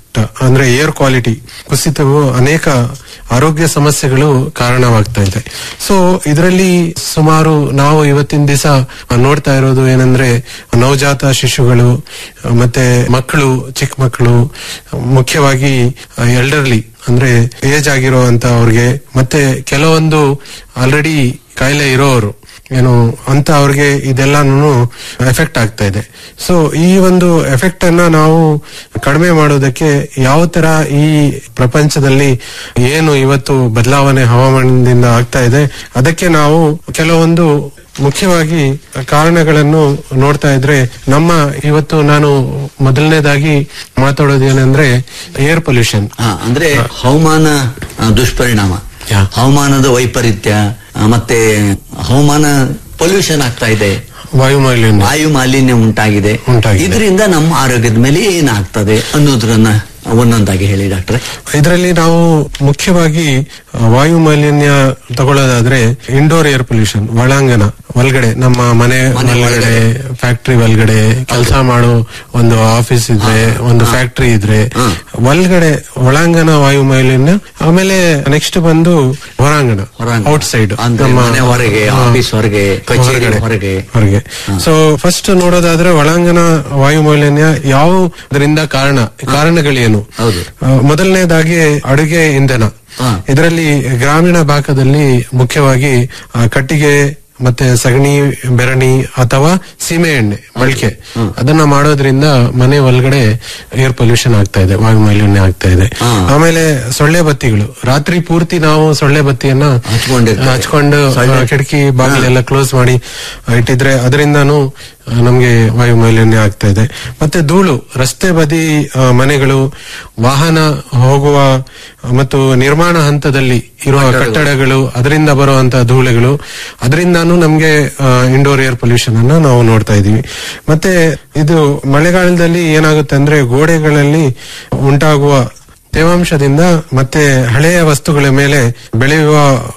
ಅಂದ್ರೆ ಏರ್ ಕ್ವಾಲಿಟಿ ಕುಸಿತವು ಅನೇಕ ಆರೋಗ್ಯ ಸಮಸ್ಯೆಗಳು ಕಾರಣವಾಗ್ತಾ ಇದೆ ಸೊ ಇದರಲ್ಲಿ ಸುಮಾರು ನಾವು ಇವತ್ತಿನ ದಿವಸ ನೋಡ್ತಾ ಇರೋದು ಏನಂದ್ರೆ ನವಜಾತ ಶಿಶುಗಳು ಮತ್ತೆ ಮಕ್ಕಳು ಚಿಕ್ಕ ಮಕ್ಕಳು ಮುಖ್ಯವಾಗಿ ಎಲ್ಡರ್ಲಿ ಅಂದ್ರೆ ಏಜ್ ಆಗಿರುವಂತ ಅವ್ರಿಗೆ ಮತ್ತೆ ಕೆಲವೊಂದು ಆಲ್ರೆಡಿ ಕಾಯಿಲೆ ಇರೋರು ಏನು ಅಂತ ಅವ್ರಿಗೆ ಇದೆಲ್ಲಾನು ಎಫೆಕ್ಟ್ ಆಗ್ತಾ ಇದೆ ಸೊ ಈ ಒಂದು ಎಫೆಕ್ಟ್ ಅನ್ನ ನಾವು ಕಡಿಮೆ ಮಾಡೋದಕ್ಕೆ ಯಾವ ತರ ಈ ಪ್ರಪಂಚದಲ್ಲಿ ಏನು ಇವತ್ತು ಬದಲಾವಣೆ ಹವಾಮಾನದಿಂದ ಆಗ್ತಾ ಇದೆ ಅದಕ್ಕೆ ನಾವು ಕೆಲವೊಂದು ಮುಖ್ಯವಾಗಿ ಕಾರಣಗಳನ್ನು ನೋಡ್ತಾ ಇದ್ರೆ ನಮ್ಮ ಇವತ್ತು ನಾನು ಮೊದಲನೇದಾಗಿ ಮಾತಾಡೋದು ಏನಂದ್ರೆ ಏರ್ ಪೊಲ್ಯೂಷನ್ ಹಾ, ಅಂದ್ರೆ ಹವಾಮಾನ ಆ, ದುಷ್ಪರಿಣಾಮ ಯಾ. ಹವಾಮಾನದ ವೈಪರೀತ್ಯ ಆ, ಮತ್ತೆ ಹವಾಮಾನ ಪೊಲ್ಯೂಷನ್ ಆಗ್ತಾ ಇದೆ ವಾಯು ಮಾಲಿನ್ಯ ವಾಯು ಮಾಲಿನ್ಯ ಉಂಟಾಗಿದೆ ಉಂಟಾಗಿದೆ. ಇದರಿಂದ ನಮ್ಮ ಆರೋಗ್ಯದ ಮೇಲೆ ಏನಾಗ್ತದೆ ಅನ್ನೋದ್ರನ್ನ ಒಂದೊಂದಾಗಿ ಹೇಳಿ ಡಾಕ್ಟ್ರೆ ಇದರಲ್ಲಿ ನಾವು ಮುಖ್ಯವಾಗಿ ಆ, ವಾಯು ಮಾಲಿನ್ಯ ತಗೊಳ್ಳೋದಾದ್ರೆ ಇಂಡೋರ್ ಏರ್ ಪೊಲ್ಯೂಷನ್ ಒಳಾಂಗಣ ಒಳಗಡೆ ನಮ್ಮ ಮನೆ ಮನೆ ಒಳಗಡೆ ಫ್ಯಾಕ್ಟರಿ ಒಳಗಡೆ ಕೆಲಸ ಮಾಡೋ ಒಂದು ಆಫೀಸ್ ಇದ್ರೆ ಒಂದು ಫ್ಯಾಕ್ಟರಿ ಇದ್ರೆ ಒಳಗಡೆ ಒಳಾಂಗಣ ವಾಯು ಮಾಲಿನ್ಯ ಆಮೇಲೆ ನೆಕ್ಸ್ಟ್ ಬಂದು ಹೊರಾಂಗಣ ಹೊರಾಂಗಣ. ಔಟ್ ಸೈಡ್ ಅಂದ್ರೆ ಮನೆ ಹೊರಗೆ, ಆಫೀಸ್ ಹೊರಗೆ, ಕಚೇರಿ ಹೊರಗೆ. ಹೊರಗೆ ಸೊ ಫಸ್ಟ್ ನೋಡೋದಾದ್ರೆ ಒಳಾಂಗಣ ವಾಯು ಮಾಲಿನ್ಯ ಯಾವುದರಿಂದ ಕಾರಣ ಕಾರಣಗಳೇನು ಹೌದು. ಆ, ಮೊದಲನೇದಾಗಿ ಅಡುಗೆ ಇಂಧನ ಹಾ. ಇದರಲ್ಲಿ ಗ್ರಾಮೀಣ ಭಾಗದಲ್ಲಿ ಮುಖ್ಯವಾಗಿ ಆ, ಕಟ್ಟಿಗೆ ಮತ್ತೆ ಸಗಣಿ ಬೆರಣಿ ಅಥವಾ ಸೀಮೆ ಎಣ್ಣೆ ಬಳಕೆ ಅದನ್ನ ಮಾಡೋದ್ರಿಂದ ಮನೆ ಒಳಗಡೆ ಏರ್ ಪೊಲ್ಯೂಷನ್ ಆಗ್ತಾ ಇದೆ ವಾಯು ಮಾಲಿನ್ಯ ಆಗ್ತಾ ಇದೆ ಹಾ. ಆಮೇಲೆ ಸೊಳ್ಳೆ ಬತ್ತಿಗಳು ರಾತ್ರಿ ಪೂರ್ತಿ ನಾವು ಸೊಳ್ಳೆ ಬತ್ತಿಯನ್ನ ಹಚ್ಕೊಂಡಿರ್ತಾರೆ. ಹಚ್ಕೊಂಡು ಆ, ಸೊಳ್ಳೆ- ಕಿಟಕಿ ಬಾಗಿಲೆಲ್ಲ ಕ್ಲೋಸ್ ಮಾಡಿ ಆ, ಇಟ್ಟಿದ್ರೆ ಅದರಿಂದಾನು ಆ, ನಮ್ಗೆ ವಾಯು ಮಾಲಿನ್ಯ ಆಗ್ತಾ ಇದೆ ಮತ್ತೆ ಧೂಳು ರಸ್ತೆ ಬದಿ ಆ, ಮನೆಗಳು ವಾಹನ ಹೋಗುವ ಆ, ಮತ್ತು ನಿರ್ಮಾಣ ಹಂತದಲ್ಲಿ ಇರುವ ಕಟ್ಟಡಗಳು ಅದರಿಂದ ಬರುವಂತಹ ಧೂಳುಗಳು ಅದರಿಂದಾನು ನಮ್ಗೆ ಇಂಡೋರ್ ಏರ್ ಪೊಲ್ಯೂಷನ್ ಅನ್ನ ನಾವು ನೋಡ್ತಾ ಇದೀವಿ ಮತ್ತೆ ಇದು ಮಳೆಗಾಲದಲ್ಲಿ ಏನಾಗುತ್ತೆ ಅಂದ್ರೆ ಗೋಡೆಗಳಲ್ಲಿ ಉಂಟಾಗುವ ತೇವಾಂಶದಿಂದ ಮತ್ತೆ ಹಳೆಯ ವಸ್ತುಗಳ ಮೇಲೆ ಬೆಳೆಯುವ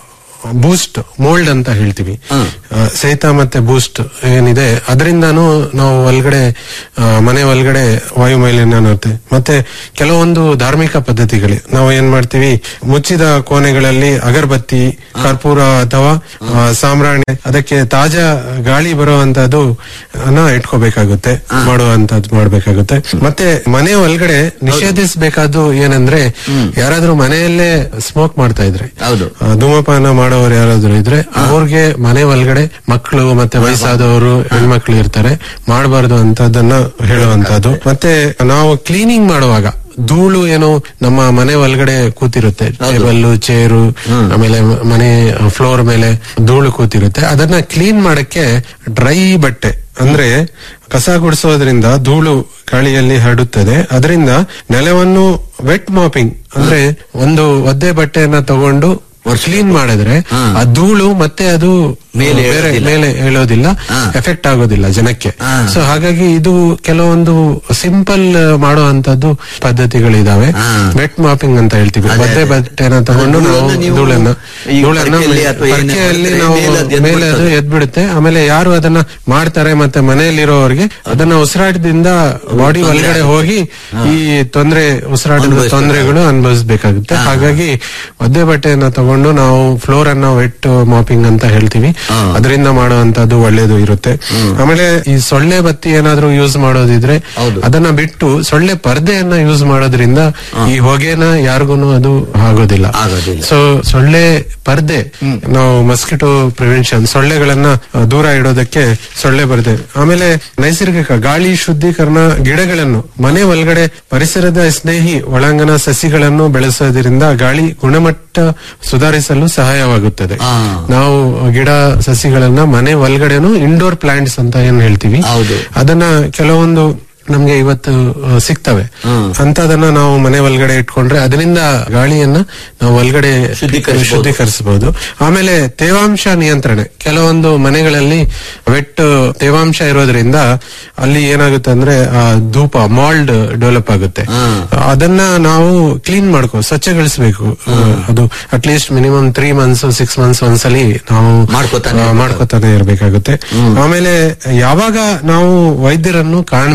ಬೂಸ್ಟ್ ಮೋಲ್ಡ್ ಅಂತ ಹೇಳ್ತೀವಿ ಆ, ಸಹಿತ ಮತ್ತೆ ಬೂಸ್ಟ್ ಏನಿದೆ ಅದರಿಂದಾನು ನಾವು ಒಳಗಡೆ ಆ, ಮನೆ ಒಳಗಡೆ ವಾಯು ಮಾಲಿನ್ಯ ನೋಡ್ತೆ ಮತ್ತೆ ಕೆಲವೊಂದು ಧಾರ್ಮಿಕ ಪದ್ಧತಿಗಳು ನಾವು ಏನ್ ಮಾಡ್ತೀವಿ ಮುಚ್ಚಿದ ಕೋಣೆಗಳಲ್ಲಿ ಅಗರಬತ್ತಿ ಕರ್ಪೂರ ಅಥವಾ ಆ, ಸಾಂಬ್ರಾಣಿ ಅದಕ್ಕೆ ತಾಜಾ ಗಾಳಿ ಬರುವಂತದ್ದು ಅನ್ನ ಇಟ್ಕೋಬೇಕಾಗುತ್ತೆ ಮಾಡುವಂತದ್ದು ಮಾಡ್ಬೇಕಾಗುತ್ತೆ ಮತ್ತೆ ಮನೆ ಒಳಗಡೆ ನಿಷೇಧಿಸಬೇಕಾದ್ದು ಏನಂದ್ರೆ ಯಾರಾದ್ರೂ ಮನೆಯಲ್ಲೇ ಸ್ಮೋಕ್ ಮಾಡ್ತಾ ಇದ್ರೆ ಹೌದು. ಆ, ಧೂಮಪಾನ ಮಾಡೋರು ಯಾರಾದ್ರೂ ಇದ್ರೆ ಅವ್ರಿಗೆ ಮನೆ ಒಳಗಡೆ ಮಕ್ಕಳು ಮತ್ತೆ ವಯಸ್ಸಾದವರು ಹೆಣ್ಮಕ್ಳು ಇರ್ತಾರೆ ಮಾಡಬಾರ್ದು ಅಂತದನ್ನ ಹೇಳುವಂತದ್ದು ಮತ್ತೆ ನಾವು ಕ್ಲೀನಿಂಗ್ ಮಾಡುವಾಗ ಧೂಳು ಏನೋ ನಮ್ಮ ಮನೆ ಒಳಗಡೆ ಕೂತಿರುತ್ತೆ ಟೇಬಲ್ ಚೇರು ಆಮೇಲೆ ಮ- ಮನೆ ಫ್ಲೋರ್ ಮೇಲೆ ಧೂಳು ಕೂತಿರುತ್ತೆ ಅದನ್ನ ಕ್ಲೀನ್ ಮಾಡಕ್ಕೆ ಡ್ರೈ ಬಟ್ಟೆ ಅಂದ್ರೆ ಕಸ ಗುಡಿಸೋದ್ರಿಂದ ಧೂಳು ಗಾಳಿಯಲ್ಲಿ ಹರಡುತ್ತದೆ ಅದರಿಂದ ನೆಲವನ್ನು ವೆಟ್ ಮಾಪಿಂಗ್ ಅಂದ್ರೆ ಒಂದು ಒದ್ದೆ ಬಟ್ಟೆಯನ್ನ ತಗೊಂಡು ಕ್ಲೀನ್ ಮಾಡಿದ್ರೆ ಆ ಧೂಳು ಮತ್ತೆ ಅದು ಮೇಲೆ ಬೇರೆ ಏಳೋದಿಲ್ಲ. ಮೇಲೆ ಹೇಳೋದಿಲ್ಲ ಹಾ. ಎಫೆಕ್ಟ್ ಆಗೋದಿಲ್ಲ ಜನಕ್ಕೆ ಹಾ. ಸೊ ಹಾಗಾಗಿ ಇದು ಕೆಲವೊಂದು ಸಿಂಪಲ್ ಮಾಡುವಂತದ್ದು ಪದ್ಧತಿಗಳಿದಾವೆ ಹಾ. ವೆಟ್ ಮಾಪಿಂಗ್ ಅಂತ ಹೇಳ್ತೀವಿ ಅದೇ, ಒದ್ದೆ ಅದೇ. ಬಟ್ಟೆನ ತಗೊಂಡು ಅದು ನಾವು ಧೂಳನ್ನ ನೀವು ಧೂಳನ್ನ ಈ ಧೂಳನ್ನ ಪರ್ಕೆಯಲ್ಲಿ ಅಥವಾ ಏನೇ ಪರ್ಕೆಯಲ್ಲಿ ಮಾಡಿದ್ರೆ ನಾವು ಮೇಲೆ ಅದು ಎದ್ದು ಮೇಲೆ ಅದು ಬಿಡ್ತದೆ. ಎದ್ಬಿಡುತ್ತೆ ಆಮೇಲೆ ಯಾರು ಅದನ್ನ ಮಾಡ್ತಾರೆ ಮತ್ತೆ ಮನೆಯಲ್ಲಿರೋರಿಗೆ ಅದನ್ನ ಉಸಿರಾಟದಿಂದ ಬಾಡಿ ತೊಂದ್ರೆ ಒಳಗಡೆ ಆಗುತ್ತೆ. ಹೋಗಿ ಈ ತೊಂದರೆ ಉಸಿರಾಟದ ಅನುಭವಿಸ್ತಾರೆ. ತೊಂದರೆಗಳು ಅನುಭವಿಸಬೇಕಾಗುತ್ತೆ ಹಾಗಾಗಿ ಒದ್ದೆ ಬಟ್ಟೆಯನ್ನ ತಗೊಂಡು ನಾವು ಫ್ಲೋರ್ ಅನ್ನ ವೆಟ್ ಮಾಪಿಂಗ್ ಅಂತ ಹೇಳ್ತೀವಿ ಹಾ. ಅದರಿಂದ ಮಾಡುವಂತದ್ದು ಒಳ್ಳೇದು ಇರುತ್ತೆ ಆಮೇಲೆ ಈ ಸೊಳ್ಳೆ ಬತ್ತಿ ಏನಾದ್ರೂ ಯೂಸ್ ಮಾಡೋದಿದ್ರೆ ಹೌದು. ಅದನ್ನ ಬಿಟ್ಟು ಸೊಳ್ಳೆ ಪರ್ದೆಯನ್ನ ಯೂಸ್ ಮಾಡೋದ್ರಿಂದ ಈ ಹೊಗೆನ ಯಾರಿಗೂ ಅದು ಆಗೋದಿಲ್ಲ ಆಗೋದಿಲ್ಲ. ಸೊ ಸೊಳ್ಳೆ ಪರ್ದೆ ನಾವು ಮಸ್ಕಿಟೋ ಪ್ರಿವೆನ್ಷನ್ ಸೊಳ್ಳೆಗಳನ್ನ ಆ, ದೂರ ಇಡೋದಕ್ಕೆ ಸೊಳ್ಳೆ ಪರ್ದೆ ಆಮೇಲೆ ನೈಸರ್ಗಿಕ ಗಾಳಿ ಶುದ್ಧೀಕರಣ ಗಿಡಗಳನ್ನು ಮನೆ ಒಳಗಡೆ ಪರಿಸರದ ಸ್ನೇಹಿ ಒಳಾಂಗಣ ಸಸಿಗಳನ್ನು ಬೆಳೆಸೋದ್ರಿಂದ ಗಾಳಿ ಗುಣಮಟ್ಟ ಸುಧಾರಿಸಲು ಸಹಾಯವಾಗುತ್ತದೆ ಆ. ನಾವು ಗಿಡ ಸಸಿಗಳನ್ನ ಮನೆ ಒಳಗಡೆನು ಇಂಡೋರ್ ಪ್ಲಾಂಟ್ಸ್ ಅಂತ ಏನ್ ಹೇಳ್ತೀವಿ ಹೌದು. ಅದನ್ನ ಕೆಲವೊಂದು ನಮ್ಗೆ ಇವತ್ತು ಆ, ಸಿಗ್ತವೆ ಹ್ಮ್. ಅಂತದನ್ನ ನಾವು ಮನೆ ಒಳಗಡೆ ಇಟ್ಕೊಂಡ್ರೆ ಅದರಿಂದ ಗಾಳಿಯನ್ನ ನಾವು ಒಳಗಡೆ ಶುದ್ಧೀಕರಿಸ್ಬೋದು. ಶುದ್ಧೀಕರಿಸಬಹುದು ಆಮೇಲೆ ತೇವಾಂಶ ನಿಯಂತ್ರಣೆ ಕೆಲವೊಂದು ಮನೆಗಳಲ್ಲಿ ವೆಟ್ ತೇವಾಂಶ ಇರೋದ್ರಿಂದ ಅಲ್ಲಿ ಏನಾಗುತ್ತೆ ಅಂದ್ರೆ ಆ ಧೂಪ ಮಾಲ್ಡ್ ಡೆವಲಪ್ ಆಗುತ್ತೆ ಹ್ಮ್. ಅದನ್ನ ನಾವು ಕ್ಲೀನ್ ಮಾಡ್ಕೋ ಸ್ವಚ್ಛಗೊಳಿಸಬೇಕು ಅದು at least minimum three months six months ಒಂದ್ಸಲಿ ನಾವು ಮಾಡ್ಕೊತಾನೆ ಆ, ಮಾಡ್ಕೊತಾನೆ ಇರ್ಬೇಕಾಗುತ್ತೆ ಆಮೇಲೆ ಯಾವಾಗ ನಾವು ವೈದ್ಯರನ್ನು ಕಾಣಬೇಕು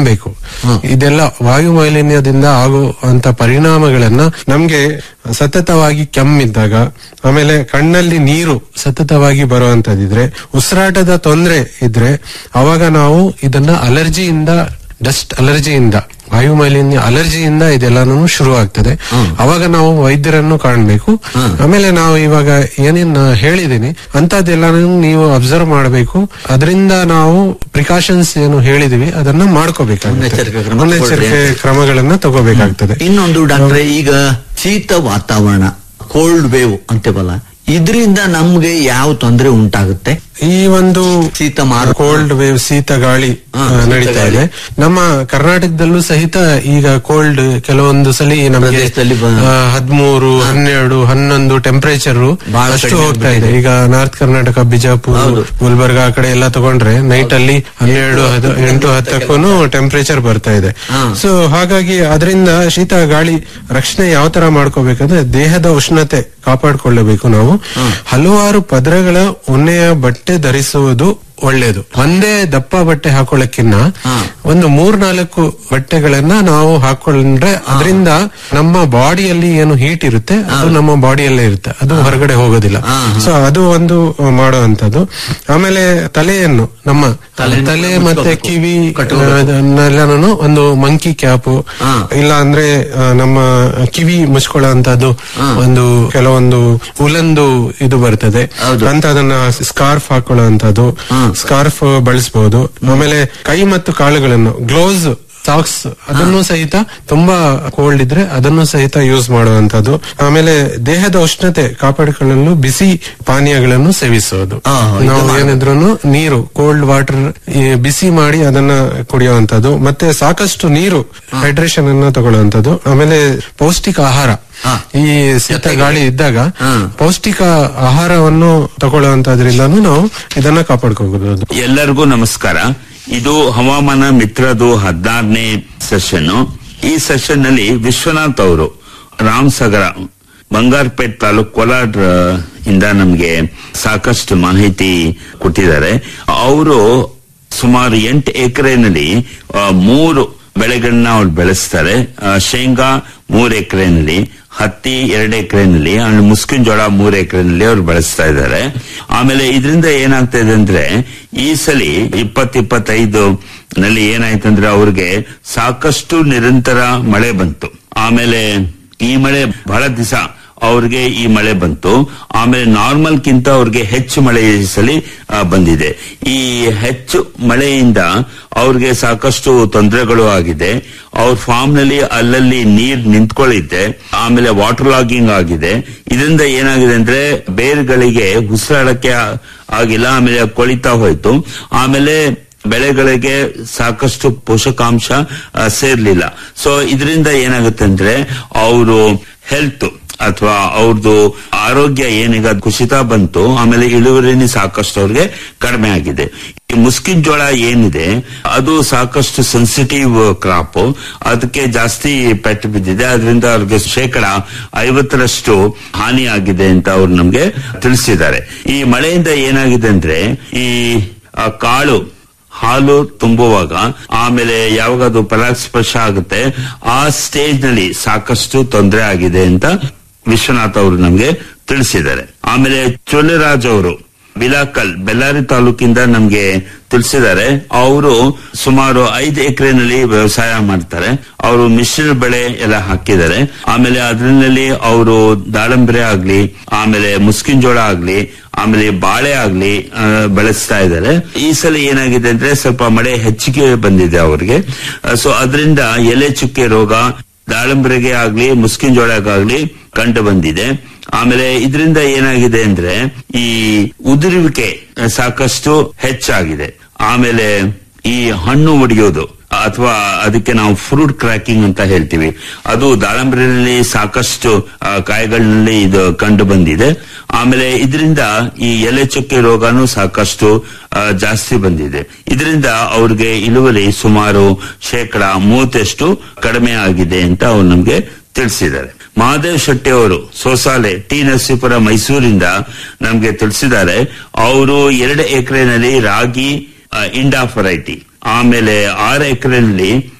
ಇದೆಲ್ಲ ವಾಯು ಮಾಲಿನ್ಯದಿಂದ ಆಗುವಂತ ಪರಿಣಾಮಗಳನ್ನ ನಮ್ಗೆ ಸತತವಾಗಿ ಕೆಮ್ಮಿದ್ದಾಗ ಆಮೇಲೆ ಕಣ್ಣಲ್ಲಿ ನೀರು ಸತತವಾಗಿ ಬರುವಂತದಿದ್ರೆ ಉಸಿರಾಟದ ತೊಂದರೆ ಇದ್ರೆ ಅವಾಗ ನಾವು ಇದನ್ನ ಅಲರ್ಜಿಯಿಂದ ಡಸ್ಟ್ ಅಲರ್ಜಿಯಿಂದ ವಾಯು ಮಾಲಿನ್ಯ ಅಲರ್ಜಿಯಿಂದ ಇದೆಲ್ಲಾನು ಶುರು ಆಗ್ತದೆ ಅವಾಗ ನಾವು ವೈದ್ಯರನ್ನು ಕಾಣಬೇಕು ಆಮೇಲೆ ನಾವು ಇವಾಗ ಏನೇನ್ ಹೇಳಿದೀನಿ ಅಂತದೆಲ್ಲಾನು ನೀವು ಅಬ್ಸರ್ವ್ ಮಾಡಬೇಕು ಅದರಿಂದ ನಾವು ಪ್ರಿಕಾಷನ್ಸ್ ಏನು ಹೇಳಿದೀವಿ ಅದನ್ನ ಮಾಡ್ಕೋಬೇಕಾಗುತ್ತೆ ಮುನ್ನೆಚ್ಚರಿಕೆ ಕ್ರಮ ಮುನ್ನೆಚ್ಚರಿಕೆ ತಗೊಳ್ಬೇಕು. ಕ್ರಮಗಳನ್ನ ತಗೋಬೇಕಾಗ್ತದೆ ಇನ್ನೊಂದು ಡಾಕ್ಟ್ರೆ ಈಗ ಶೀತ ವಾತಾವರಣ ಕೋಲ್ಡ್ ವೇವ್ ಅಂತೇವಲ್ಲ ಇದರಿಂದ ನಮ್ಗೆ ಯಾವ ತೊಂದರೆ ಉಂಟಾಗುತ್ತೆ ಈ ಒಂದು ಶೀತ ಮಾರ ಕೋಲ್ಡ್ ವೇವ್ ಶೀತ ಗಾಳಿ ಹಾ, ಆ, ಶೀತ ನಡೀತಾ ಗಾಳಿ. ಇದೆ ನಮ್ಮ ಕರ್ನಾಟಕದಲ್ಲೂ ಸಹಿತ ಈಗ ಕೋಲ್ಡ್ ಕೆಲವೊಂದು ಸಲ ನಮಗೆ ಪ್ರದೇಶದಲ್ಲಿ ಬ- ಹದಿಮೂರು ಹನ್ನೆರಡು ಹನ್ನೊಂದು ಟೆಂಪರೇಚರ್ ಬಹಳ ಅಷ್ಟು ಕಡಿಮೆ ಹೋಗ್ತಾ ಇದೆ ಆಗ್ಬಿಟ್ಟಿದೆ. ಈಗ ನಾರ್ತ್ ಕರ್ನಾಟಕ ಬಿಜಾಪುರ ಹೌದು. ಗುಲ್ಬರ್ಗ ಆ ಕಡೆ ಎಲ್ಲ ತಗೊಂಡ್ರೆ ನೈಟ್ ಅಲ್ಲಿ ಹನ್ನೆರಡು ಹದ್- ಎಂಟು ಹತ್ತಕ್ಕೂ ಟೆಂಪರೇಚರ್ ಬರ್ತಾ ಇದೆ ಹಾ. ಸೊ ಹಾಗಾಗಿ ಅದರಿಂದ ಶೀತ ಗಾಳಿ ರಕ್ಷಣೆ ಯಾವ ತರ ಮಾಡ್ಕೋಬೇಕಂದ್ರೆ ದೇಹದ ಉಷ್ಣತೆ ಕಾಪಾಡ್ಕೊಳ್ಳಬೇಕು ನಾವು ಹಲವಾರು ಪದರಗಳ ಉಣ್ಣೆಯ ಬಟ್ಟೆ ಧರಿಸುವುದು ಒಳ್ಳೇದು ಒಂದೇ ದಪ್ಪ ಬಟ್ಟೆ ಹಾಕೊಳ್ಳಕ್ಕಿನ್ನ ಹಾ. ಒಂದು ಮೂರ್ನಾಲ್ಕು ಬಟ್ಟೆಗಳನ್ನ ನಾವು ಹಾಕೊಂಡ್ರೆ ಅದರಿಂದ ನಮ್ಮ ಬಾಡಿಯಲ್ಲಿ ಏನು ಹೀಟ್ ಇರುತ್ತೆ ಅದು ನಮ್ಮ ಬಾಡಿಯಲ್ಲೇ ಇರುತ್ತೆ ಅದು ಹೊರಗಡೆ ಹೋಗೋದಿಲ್ಲ ಹಾ, ಸೊ ಅದು ಒಂದು ಮಾಡುವಂತದ್ದು ಆಮೇಲೆ ತಲೆಯನ್ನು ನಮ್ಮ ತಲೆಯನ್ನು ತಲೆ ಮುಚ್ಕೋಬೇಕು. ಮತ್ತೆ ಕಿವಿ ಕಟ್ಕೋಬೇಕು. ಅದನ್ನೆಲ್ಲನೂ ಒಂದು ಮಂಕಿ ಕ್ಯಾಪ್ ಹಾ. ಇಲ್ಲ ಅಂದ್ರೆ ಆ, ನಮ್ಮ ಕಿವಿ ಮುಚ್ಕೊಳ್ಳುವಂತದ್ದು ಒಂದು ಕೆಲವೊಂದು ಉಲಂದು ಇದು ಬರ್ತದೆ ಹೌದು. ಅಂತ ಅದನ್ನ ಸ್ಕಾರ್ಫ್ ಹಾಕೊಳ್ಳುವಂತದ್ದು ಹಾ. ಸ್ಕಾರ್ಫ್ ಬಳಸಬಹುದು ಆಮೇಲೆ ಕೈ ಮತ್ತು ಕಾಲುಗಳನ್ನು ಗ್ಲೌಸ್ ಸಾಕ್ಸ್ ಅದನ್ನು ಸಹಿತ ತುಂಬಾ ಕೋಲ್ಡ್ ಇದ್ರೆ ಅದನ್ನು ಸಹಿತ ಯೂಸ್ ಮಾಡುವಂತದ್ದು ಆಮೇಲೆ ದೇಹದ ಉಷ್ಣತೆ ಕಾಪಾಡಿಕೊಳ್ಳಲು ಬಿಸಿ ಪಾನೀಯಗಳನ್ನು ಸೇವಿಸುವುದು ಹಾ, ಇದು ನಾವು ಮಾಡ್ಬೇಕು. ಏನಿದ್ರು ನೀರು ಕೋಲ್ಡ್ ವಾಟರ್ ಬಿಸಿ ಮಾಡಿ ಅದನ್ನ ಕುಡಿಯುವಂತದ್ದು ಮತ್ತೆ ಸಾಕಷ್ಟು ನೀರು ಹೈಡ್ರೇಷನ್ ಅನ್ನ ತಗೊಳ್ಳುವಂತದ್ದು ಆಮೇಲೆ ಪೌಷ್ಟಿಕ ಆಹಾರ ಹಾ. ಈ ಶೀತ ಗಾಳಿ ಇದ್ದಾಗ ಹಾ. ಪೌಷ್ಟಿಕ ಆಹಾರವನ್ನು ತಗೊಳ್ಳುವಂತದ್ರಿಂದಾನು ನಾವು ಇದನ್ನ ಕಾಪಾಡ್ಕೋಬಹುದು ಎಲ್ಲರಿಗೂ ನಮಸ್ಕಾರ ಇದು ಹವಾಮಾನ ಮಿತ್ರದು ಹದಿನಾರನೇ ಸೆಷನ್ ಈ ಸೆಷನ್ ನಲ್ಲಿ ವಿಶ್ವನಾಥ್ ಅವರು ರಾಮಸಾಗರ ಬಂಗಾರಪೇಟ್ ತಾಲೂಕ್ ಕೋಲಾರ ಇಂದ ನಮ್ಗೆ ಸಾಕಷ್ಟು ಮಾಹಿತಿ ಕೊಟ್ಟಿದ್ದಾರೆ ಅವರು ಸುಮಾರು ಎಂಟು ಎಕರೆನಲ್ಲಿ ಮೂರು ಬೆಳೆಗಳನ್ನ ಅವ್ರು ಬೆಳೆಸ್ತಾರೆ ಆ, ಶೇಂಗಾ ಮೂರು ಎಕರೆನಲ್ಲಿ ಹತ್ತಿ ಎರಡು ಎಕರೆನಲ್ಲಿ ಆಮೇಲೆ ಮುಸ್ಕಿನ ಜೋಳ ಮೂರು ಎಕರೆನಲ್ಲಿ ಅವ್ರು ಬೆಳೆಸ್ತಾ ಇದ್ದಾರೆ ಆಮೇಲೆ ಇದರಿಂದ ಏನಾಗ್ತಾ ಇದೆ ಅಂದ್ರೆ ಈ ಸಲಿ ಇಪ್ಪತ್ ಇಪ್ಪತ್ತೈದು ನಲ್ಲಿ ಏನಾಯ್ತಂದ್ರೆ ಅವ್ರಿಗೆ ಸಾಕಷ್ಟು ನಿರಂತರ ಮಳೆ ಬಂತು ಆಮೇಲೆ ಈ ಮಳೆ ಬಹಳ ದಿವಸ ಅವ್ರಿಗೆ ಈ ಮಳೆ ಬಂತು ಆಮೇಲೆ ನಾರ್ಮಲ್ ಕಿಂತ ಅವ್ರಿಗೆ ಹೆಚ್ಚು ಮಳೆ ಈ ಸಲಿ ಆ, ಬಂದಿದೆ ಈ ಹೆಚ್ಚು ಮಳೆಯಿಂದ ಅವ್ರಿಗೆ ಸಾಕಷ್ಟು ತೊಂದರೆಗಳು ಆಗಿದೆ ಅವ್ರ ಫಾರ್ಮ್ ನಲ್ಲಿ ಅಲ್ಲಲ್ಲಿ ನೀರ್ ನಿಂತ್ಕೊಳ್ಳಿದ್ದೆ ಆಮೇಲೆ ವಾಟರ್ ಲಾಗಿಂಗ್ ಆಗಿದೆ ಇದರಿಂದ ಏನಾಗಿದೆ ಅಂದ್ರೆ ಬೇರುಗಳಿಗೆ ಉಸಿರಾಡಕ್ಕೆ ಆ- ಆಗಿಲ್ಲ ಆಮೇಲೆ ಕೊಳಿತಾ ಹೋಯ್ತು ಆಮೇಲೆ ಬೆಳೆಗಳಿಗೆ ಸಾಕಷ್ಟು ಪೋಷಕಾಂಶ ಆ, ಸೇರ್ಲಿಲ್ಲ ಸೊ ಇದರಿಂದ ಏನಾಗುತ್ತೆ ಅಂದ್ರೆ ಅವರು ಹೆಲ್ತ್ ಅಥವಾ ಅವ್ರದ್ದು ಆರೋಗ್ಯ ಏನೀಗ ಕುಸಿತ ಬಂತು ಆಮೇಲೆ ಇಳುವರಿನಿ ಸಾಕಷ್ಟು ಅವ್ರಿಗೆ ಕಡಿಮೆ ಆಗಿದೆ ಈ ಮುಸ್ಕಿನ್ ಜೋಳ ಏನಿದೆ ಅದು ಸಾಕಷ್ಟು ಸೆನ್ಸಿಟಿವ್ ಕ್ರಾಪ್ ಅದಕ್ಕೆ ಜಾಸ್ತಿ ಪೆಟ್ಟು ಬಿದ್ದಿದೆ ಅದರಿಂದ ಅವ್ರಿಗೆ ಶೇಕಡ ಐವತ್ತರಷ್ಟು ಹಾನಿ ಆಗಿದೆ ಅಂತ ಅವ್ರು ನಮ್ಗೆ ತಿಳಿಸಿದ್ದಾರೆ ಈ ಮಳೆಯಿಂದ ಏನಾಗಿದೆ ಅಂದ್ರೆ ಈ ಆ, ಕಾಳು ಹಾಲು ತುಂಬುವಾಗ ಆಮೇಲೆ ಯಾವಾಗ ಅದು ಪರಾಗಸ್ಪರ್ಶ ಆಗುತ್ತೆ ಆ ಸ್ಟೇಜ್ ನಲ್ಲಿ ಸಾಕಷ್ಟು ತೊಂದರೆ ಆಗಿದೆ ಅಂತ ವಿಶ್ವನಾಥ್ ಅವರು ನಮ್ಗೆ ತಿಳಿಸಿದ್ದಾರೆ ಆಮೇಲೆ ಚೊಲ್ಲರಾಜ್ ಅವರು ಬಿಲಾಕಲ್ ಬೆಳ್ಳಾರಿ ತಾಲೂಕಿಂದ ನಮ್ಗೆ ತಿಳಿಸಿದ್ದಾರೆ ಅವರು ಸುಮಾರು ಐದು ಎಕರೆನಲ್ಲಿ ವ್ಯವಸಾಯ ಮಾಡ್ತಾರೆ ಅವರು ಮಿಶ್ರ ಬೆಳೆ ಎಲ್ಲ ಹಾಕಿದ್ದಾರೆ ಆಮೇಲೆ ಅದರಲ್ಲಿ ಅವರು ದಾಳಂಬರೆ ಆಗ್ಲಿ ಆಮೇಲೆ ಮುಸ್ಕಿನ್ ಜೋಳ ಆಗ್ಲಿ ಆಮೇಲೆ ಬಾಳೆ ಆಗ್ಲಿ ಆ, ಬೆಳೆಸ್ತಾ ಇದ್ದಾರೆ ಈ ಸಲ ಏನಾಗಿದೆ ಅಂದ್ರೆ ಸ್ವಲ್ಪ ಮಳೆ ಹೆಚ್ಚಿಗೆ ಬಂದಿದೆ ಅವ್ರಿಗೆ ಸೊ ಅದರಿಂದ ಎಲೆ ಚುಕ್ಕೆ ರೋಗ ದಾಳಂಬರೆಗೆ ಆಗ್ಲಿ ಮುಸ್ಕಿನ್ ಜೋಳಕ್ಕಾಗ್ಲಿ ಕಂಡು ಬಂದಿದೆ ಆಮೇಲೆ ಇದರಿಂದ ಏನಾಗಿದೆ ಅಂದ್ರೆ ಈ ಉದುರುವಿಕೆ ಸಾಕಷ್ಟು ಹೆಚ್ಚಾಗಿದೆ ಆಮೇಲೆ ಈ ಹಣ್ಣು ಒಡೆಯೋದು ಅಥವಾ ಅದಕ್ಕೆ ನಾವು ಫ್ರೂಟ್ ಕ್ರ್ಯಾಕಿಂಗ್ ಅಂತ ಹೇಳ್ತೀವಿ ಅದು ದಾಳಂಬರಿನಲ್ಲಿ ಸಾಕಷ್ಟು ಆ, ಕಾಯಿಗಳಲ್ಲಿ ಇದು ಕಂಡು ಬಂದಿದೆ ಆಮೇಲೆ ಇದರಿಂದ ಈ ಎಲೆ ಚುಕ್ಕೆ ರೋಗನೂ ಸಾಕಷ್ಟು ಆ, ಜಾಸ್ತಿ ಬಂದಿದೆ ಇದರಿಂದ ಅವ್ರಿಗೆ ಇಳುವರಿ ಸುಮಾರು ಶೇಕಡ ಮೂವತ್ತಷ್ಟು ಕಡಿಮೆ ಆಗಿದೆ ಅಂತ ಅವ್ರು ನಮ್ಗೆ ತಿಳಿಸಿದ್ದಾರೆ ಮಹಾದೇವ್ ಶೆಟ್ಟಿ ಅವರು ಸೋಸಾಲೆ ಟಿ ನರಸೀಪುರ ಮೈಸೂರಿಂದ ನಮ್ಗೆ ತಿಳಿಸಿದ್ದಾರೆ ಅವರು ಎರಡು ಎಕರೆನಲ್ಲಿ ರಾಗಿ ಆ, ಇಂಡಾ ವೆರೈಟಿ ಆಮೇಲೆ ಆರು ಎಕರೆನಲ್ಲಿ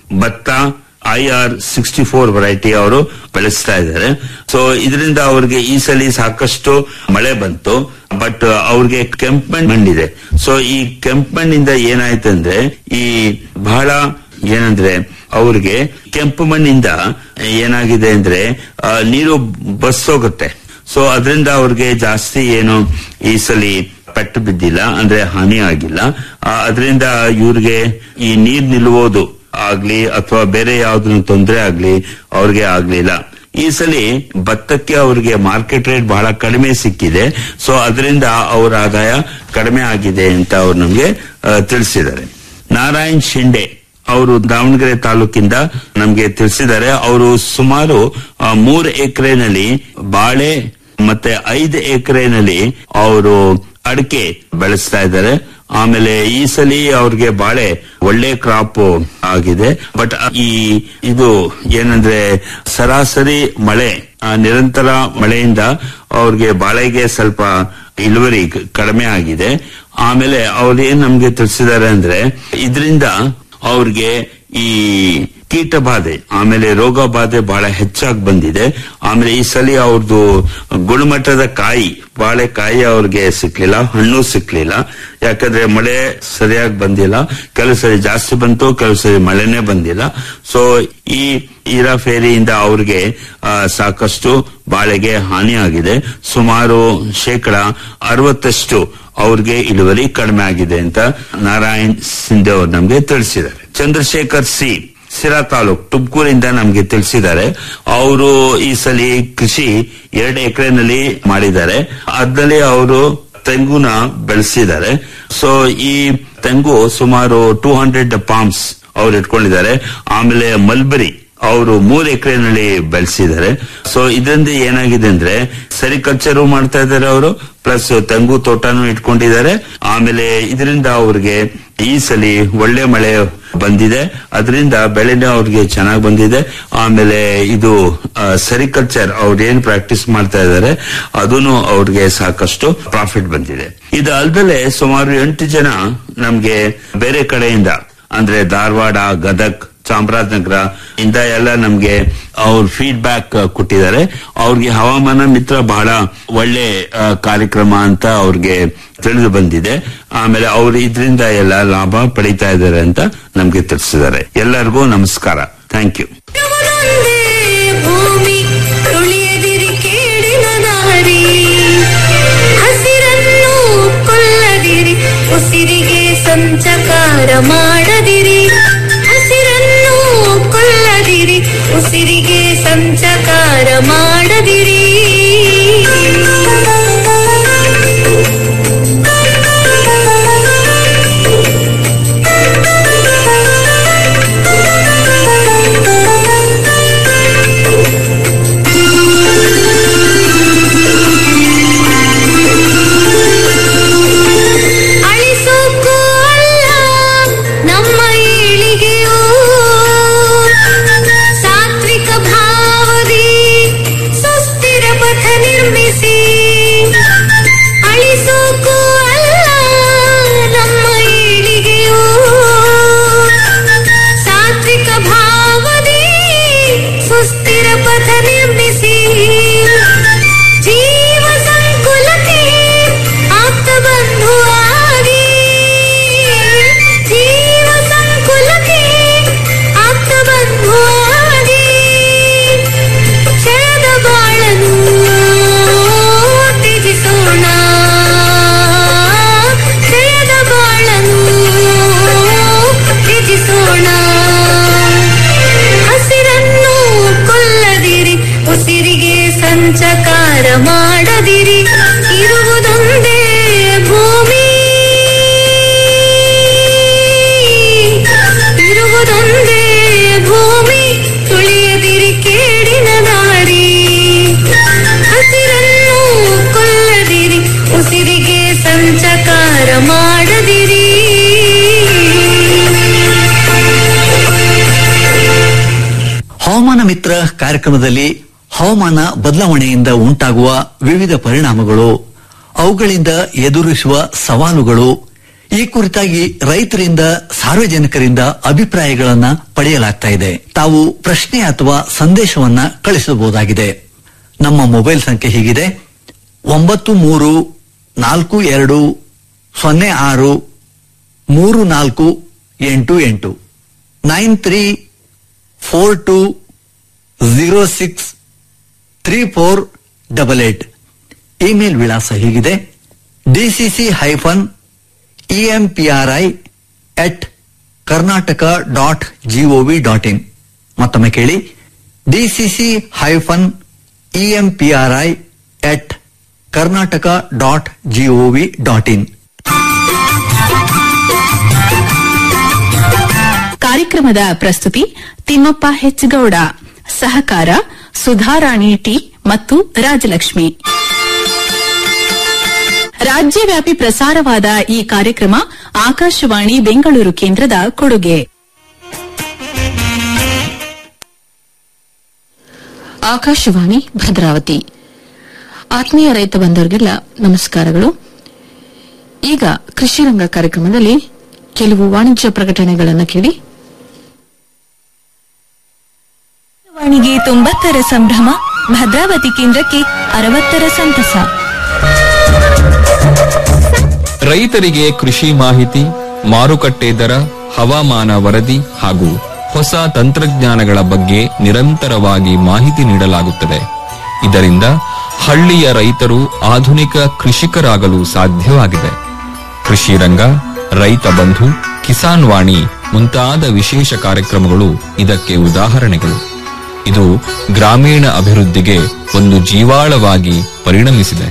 ಭತ್ತ I R sixty four variety ಅವರು ಬೆಳೆಸ್ತಾ ಇದ್ದಾರೆ ಸೊ ಇದರಿಂದ ಅವ್ರಿಗೆ ಈ ಸಲ ಸಾಕಷ್ಟು ಮಳೆ ಬಂತು ಬಟ್ ಅವ್ರಿಗೆ ಕೆಂಪು ಮಣ್ಣಿದೆ ಸೊ ಈ ಕೆಂಪು ಮಣ್ಣಿಂದ ಏನಾಯ್ತಂದ್ರೆ ಈ ಬಹಳ ಏನಂದ್ರೆ ಅವ್ರಿಗೆ ಕೆಂಪು ಮಣ್ಣಿಂದ ಏನಾಗಿದೆ ಅಂದ್ರೆ ಆ, ನೀರು ಬಸ್ಸೋಗುತ್ತೆ ಸೊ ಅದರಿಂದ ಅವ್ರಿಗೆ ಜಾಸ್ತಿ ಏನು ಈ ಸಲಿ ಪೆಟ್ಟು ಬಿದ್ದಿಲ್ಲ ಅಂದ್ರೆ ಹಾನಿ ಆಗಿಲ್ಲ ಅದರಿಂದ ಇವ್ರಿಗೆ ಈ ನೀರ್ ನಿಲ್ಲುವುದು ಆಗ್ಲಿ ಅಥವಾ ಬೇರೆ ಯಾವ್ದನ್ನ ತೊಂದರೆ ಆಗ್ಲಿ ಅವ್ರಿಗೆ ಆಗ್ಲಿಲ್ಲ ಈ ಸಲಿ ಭತ್ತಕ್ಕೆ ಅವ್ರಿಗೆ ಮಾರ್ಕೆಟ್ ರೇಟ್ ಬಹಳ ಕಡಿಮೆ ಸಿಕ್ಕಿದೆ ಸೊ ಅದರಿಂದ ಅವರ ಆದಾಯ ಕಡಿಮೆ ಆಗಿದೆ ಅಂತ ಅವ್ರು ನಮ್ಗೆ ಆ, ತಿಳಿಸಿದ್ದಾರೆ ನಾರಾಯಣ್ ಶಿಂಡೆ ಅವರು ದಾವಣಗೆರೆ ತಾಲೂಕಿಂದ ನಮ್ಗೆ ತಿಳಿಸಿದ್ದಾರೆ ಅವರು ಸುಮಾರು ಆ, ಮೂರು ಎಕರೆನಲ್ಲಿ ಬಾಳೆ ಮತ್ತೆ ಐದು ಎಕರೆನಲ್ಲಿ ಅವರು ಅಡಿಕೆ ಬೆಳೆಸ್ತಾ ಇದ್ದಾರೆ ಆಮೇಲೆ ಈ ಸಲಿ ಅವ್ರಿಗೆ ಬಾಳೆ ಒಳ್ಳೆ ಕ್ರಾಪ್ ಆಗಿದೆ ಬಟ್ ಈ ಇದು ಏನಂದ್ರೆ ಸರಾಸರಿ ಮಳೆ ಆ, ನಿರಂತರ ಮಳೆಯಿಂದ ಅವ್ರಿಗೆ ಬಾಳೆಗೆ ಸ್ವಲ್ಪ ಇಳುವರಿ ಕ- ಕಡಿಮೆ ಆಗಿದೆ ಆಮೇಲೆ ಅವ್ರು ಏನ್ ನಮ್ಗೆ ತಿಳಿಸಿದ್ದಾರೆ ಅಂದ್ರೆ ಇದರಿಂದ ಅವ್ರಿಗೆ ಈ ಕೀಟ ಬಾಧೆ ಆಮೇಲೆ ರೋಗ ಬಾಧೆ ಬಹಳ ಹೆಚ್ಚಾಗಿ ಬಂದಿದೆ ಆಮೇಲೆ ಈ ಸಲ ಅವ್ರದ್ದು ಗುಣಮಟ್ಟದ ಕಾಯಿ ಬಾಳೆಕಾಯಿ ಅವ್ರಿಗೆ ಸಿಕ್ಲಿಲ್ಲ ಹಣ್ಣು ಸಿಕ್ಲಿಲ್ಲ ಯಾಕಂದ್ರೆ ಮಳೆ ಸರಿಯಾಗಿ ಬಂದಿಲ್ಲ ಕೆಲವು ಸರಿ ಜಾಸ್ತಿ ಬಂತು ಕೆಲವು ಸರಿ ಮಳೆನೇ ಬಂದಿಲ್ಲ ಸೊ ಈ ಈರಾ ಫೇರಿಯಿಂದ ಅವ್ರಿಗೆ ಆ, ಸಾಕಷ್ಟು ಬಾಳೆಗೆ ಹಾನಿ ಆಗಿದೆ ಸುಮಾರು ಶೇಕಡ ಅರವತ್ತಷ್ಟು ಅವ್ರಿಗೆ ಇಳುವರಿ ಕಡಿಮೆ ಆಗಿದೆ ಅಂತ ನಾರಾಯಣ್ ಸಿಂಧೆ ಅವರು ನಮ್ಗೆ ತಿಳಿಸಿದ್ದಾರೆ ಚಂದ್ರಶೇಖರ್ ಸಿ ಸಿರಾ ತಾಲೂಕ್ ತುಮಕೂರಿಂದ ನಮ್ಗೆ ತಿಳಿಸಿದ್ದಾರೆ ಅವರು ಈ ಸಲ ಕೃಷಿ ಎರಡು ಎಕರೆನಲ್ಲಿ ಮಾಡಿದ್ದಾರೆ ಅದ್ರಲ್ಲಿ ಅವರು ತೆಂಗುನ ಬೆಳೆಸಿದ್ದಾರೆ ಸೊ ಈ ತೆಂಗು ಸುಮಾರು ಟೂ ಹಂಡ್ರೆಡ್ ಪಾಮ್ಸ್ ಅವ್ರು ಇಟ್ಕೊಂಡಿದ್ದಾರೆ ಆಮೇಲೆ ಮಲ್ಬರಿ ಅವರು ಮೂರ್ ಎಕರೆನಲ್ಲಿ ಬೆಳೆಸಿದ್ದಾರೆ ಸೊ ಇದರಿಂದ ಏನಾಗಿದೆ ಅಂದ್ರೆ ಸೆರಿಕಲ್ಚರು ಮಾಡ್ತಾ ಇದ್ದಾರೆ ಅವರು ಪ್ಲಸ್ ತೆಂಗು ತೋಟನೂ ಇಟ್ಕೊಂಡಿದ್ದಾರೆ ಆಮೇಲೆ ಇದರಿಂದ ಅವ್ರಿಗೆ ಈ ಸಲಿ ಒಳ್ಳೆ ಮಳೆ ಬಂದಿದೆ ಅದರಿಂದ ಬೆಳೆನೂ ಅವ್ರಿಗೆ ಚೆನ್ನಾಗಿ ಬಂದಿದೆ ಆಮೇಲೆ ಇದು ಸೆರಿಕಲ್ಚರ್ ಅವ್ರು ಏನ್ ಪ್ರಾಕ್ಟೀಸ್ ಮಾಡ್ತಾ ಇದ್ದಾರೆ ಅದನ್ನು ಅವ್ರಿಗೆ ಸಾಕಷ್ಟು ಪ್ರಾಫಿಟ್ ಬಂದಿದೆ ಇದು ಅಲ್ದಲೆ ಸುಮಾರು ಎಂಟು ಜನ ನಮ್ಗೆ ಬೇರೆ ಕಡೆಯಿಂದ ಅಂದ್ರೆ ಧಾರವಾಡ ಗದಗ್ ಚಾಮರಾಜನಗರ ಇಂದ ಎಲ್ಲ ನಮ್ಗೆ ಅವ್ರ ಫೀಡ್ಬ್ಯಾಕ್ ಕೊಟ್ಟಿದ್ದಾರೆ ಅವ್ರಿಗೆ ಹವಾಮಾನ ಮಿತ್ರ ಬಹಳ ಒಳ್ಳೆ ಆ, ಕಾರ್ಯಕ್ರಮ ಅಂತ ಅವ್ರಿಗೆ ತಿಳಿದು ಬಂದಿದೆ ಆಮೇಲೆ ಅವ್ರು ಇದರಿಂದ ಎಲ್ಲ ಲಾಭ ಪಡಿತಾ ಇದ್ದಾರೆ ಅಂತ ನಮ್ಗೆ ತಿಳಿಸಿದ್ದಾರೆ ಎಲ್ಲರಿಗೂ ನಮಸ್ಕಾರ ಥ್ಯಾಂಕ್ ಯು ಒಂದೇ ಭೂಮಿ ತುಳಿಯದಿರಿ ಕೇಡಿನ ದಾರಿ ಹಸಿರನ್ನು ಕೊಲ್ಲದಿರಿ ಉಸಿರಿಗೆ ಸಂಚಕಾರ ಮಾಡದಿರಿ ಹಸಿರನ್ನು ಕೊಲ್ಲದಿರಿ ಉಸಿರಿಗೆ ಸಂಚಕಾರ ಮಾಡದಿರಿ ಅಳಿಸೋಕ್ಕೂ ಅಲ್ಲ ನಮ್ಮ ಏಳಿಗೆಯೋ ಸಾತ್ವಿಕ ಭಾವದಿ ಸುಸ್ಥಿರ ಪಥ ನಿರ್ಮಿಸಿ ಅಳಿಸೋಕ್ಕೂ ಅಲ್ಲ ನಮ್ಮ ಏಳಿಗೆಯೋ ಸಾತ್ವಿಕ ಭಾವದಿ ಸುಸ್ಥಿರ ಪಥ ನಿರ್ಮಿಸಿ ಜೀವ ಸಂಕುಲಕ್ಕೆ ಆಪ್ತ ಬಂಧುವಾಗಿ ಜೀವ ಸಂಕುಲಕ್ಕೆ ಆಪ್ತ ಬಂಧುವಾಗಿ ಕ್ಷಣದ ಬಾಳನು ತ್ಯಜಿಸೋಣ ಕ್ಷಣದ ಬಾಳನು ತ್ಯಜಿಸೋಣ ಹಸಿರನ್ನು ಕೊಲ್ಲದಿರಿ ಉಸಿರಿಗೆ ಸಂಚಕಾರ ಮಾಡದಿರಿ ಇರುವುದೊಂದೇ ಭೂಮಿ ಇರುವುದೊಂದೇ ಭೂಮಿ ತುಳಿಯದಿರಿ ಕೇಡಿನ ದಾರಿ ಹಸಿರನ್ನು ಕೊಲ್ಲದಿರಿ ಉಸಿರಿಗೆ ಸಂಚಕಾರ ಮಾಡದಿರಿ ಹವಾಮಾನ ಮಿತ್ರ ಕಾರ್ಯಕ್ರಮದಲ್ಲಿ ಹವಾಮಾನ ಬದಲಾವಣೆಯಿಂದ ಉಂಟಾಗುವ ವಿವಿಧ ಪರಿಣಾಮಗಳು ಅವುಗಳಿಂದ ಎದುರಿಸುವ ಸವಾಲುಗಳು ಈ ಕುರಿತಾಗಿ ರೈತರಿಂದ ಸಾರ್ವಜನಿಕರಿಂದ ಅಭಿಪ್ರಾಯಗಳನ್ನ ಪಡೆಯಲಾಗ್ತಾ ಇದೆ ತಾವು ಪ್ರಶ್ನೆ ಅಥವಾ ಸಂದೇಶವನ್ನ ಕಳಿಸಬಹುದಾಗಿದೆ ನಮ್ಮ ಮೊಬೈಲ್ ಸಂಖ್ಯೆ ಹೀಗಿದೆ ಒಂಬತ್ತು ಮೂರು ನಾಲ್ಕು ಎರಡು ಸೊನ್ನೆ ಆರು ಮೂರು ನಾಲ್ಕು ಎಂಟು ಎಂಟು nine three four two zero six three four double eight email ವಿಳಾಸ ಹೀಗಿದೆ D C C hyphen E M P R I at Karnataka dot G O V dot in ಮತ್ತೊಮ್ಮೆ ಕೇಳಿ D C C hyphen E M P R I at Karnataka dot G O V dot in ಕಾರ್ಯಕ್ರಮದ ಪ್ರಸ್ತುತಿ ತಿಮ್ಮಪ್ಪ ಹೆಚ್ಗೌಡ ಸಹಕಾರ ಸುಧಾರಾಣಿ ಟಿ ಮತ್ತು ರಾಜಲಕ್ಷ್ಮಿ ರಾಜ್ಯವ್ಯಾಪಿ ಪ್ರಸಾರವಾದ ಈ ಕಾರ್ಯಕ್ರಮ ಆಕಾಶವಾಣಿ ಬೆಂಗಳೂರು ಕೇಂದ್ರದ ಕೊಡುಗೆ ಆಕಾಶವಾಣಿ ಭದ್ರಾವತಿ ಆತ್ಮೀಯ ರೈತ ಬಂಧುವರಿಗೆಲ್ಲ ನಮಸ್ಕಾರಗಳು ಈಗ ಕೃಷಿ ರಂಗ ಕಾರ್ಯಕ್ರಮದಲ್ಲಿ ಕೆಲವು ವಾಣಿಜ್ಯ ಪ್ರಕಟಣೆಗಳನ್ನು ಕೇಳಿ ವಾಣಿಗೆ ತೊಂಬತ್ತರ ಸಂಭ್ರಮ ಭದ್ರಾವತಿ ಕೇಂದ್ರಕ್ಕೆ ಅರವತ್ತರ ಸಂತಸ ರೈತರಿಗೆ ಕೃಷಿ ಮಾಹಿತಿ ಮಾರುಕಟ್ಟೆ ದರ ಹವಾಮಾನ ವರದಿ ಹಾಗೂ ಹೊಸ ತಂತ್ರಜ್ಞಾನಗಳ ಬಗ್ಗೆ ನಿರಂತರವಾಗಿ ಮಾಹಿತಿ ನೀಡಲಾಗುತ್ತದೆ ಇದರಿಂದ ಹಳ್ಳಿಯ ರೈತರು ಆಧುನಿಕ ಕೃಷಿಕರಾಗಲು ಸಾಧ್ಯವಾಗಿದೆ ಕೃಷಿ ರಂಗ ರೈತ ಬಂಧು ಕಿಸಾನ್ ವಾಣಿ ಮುಂತಾದ ವಿಶೇಷ ಕಾರ್ಯಕ್ರಮಗಳು ಇದಕ್ಕೆ ಉದಾಹರಣೆಗಳು ಇದು ಗ್ರಾಮೀಣ ಅಭಿವೃದ್ಧಿಗೆ ಒಂದು ಜೀವಾಳವಾಗಿ ಪರಿಣಮಿಸಿದೆ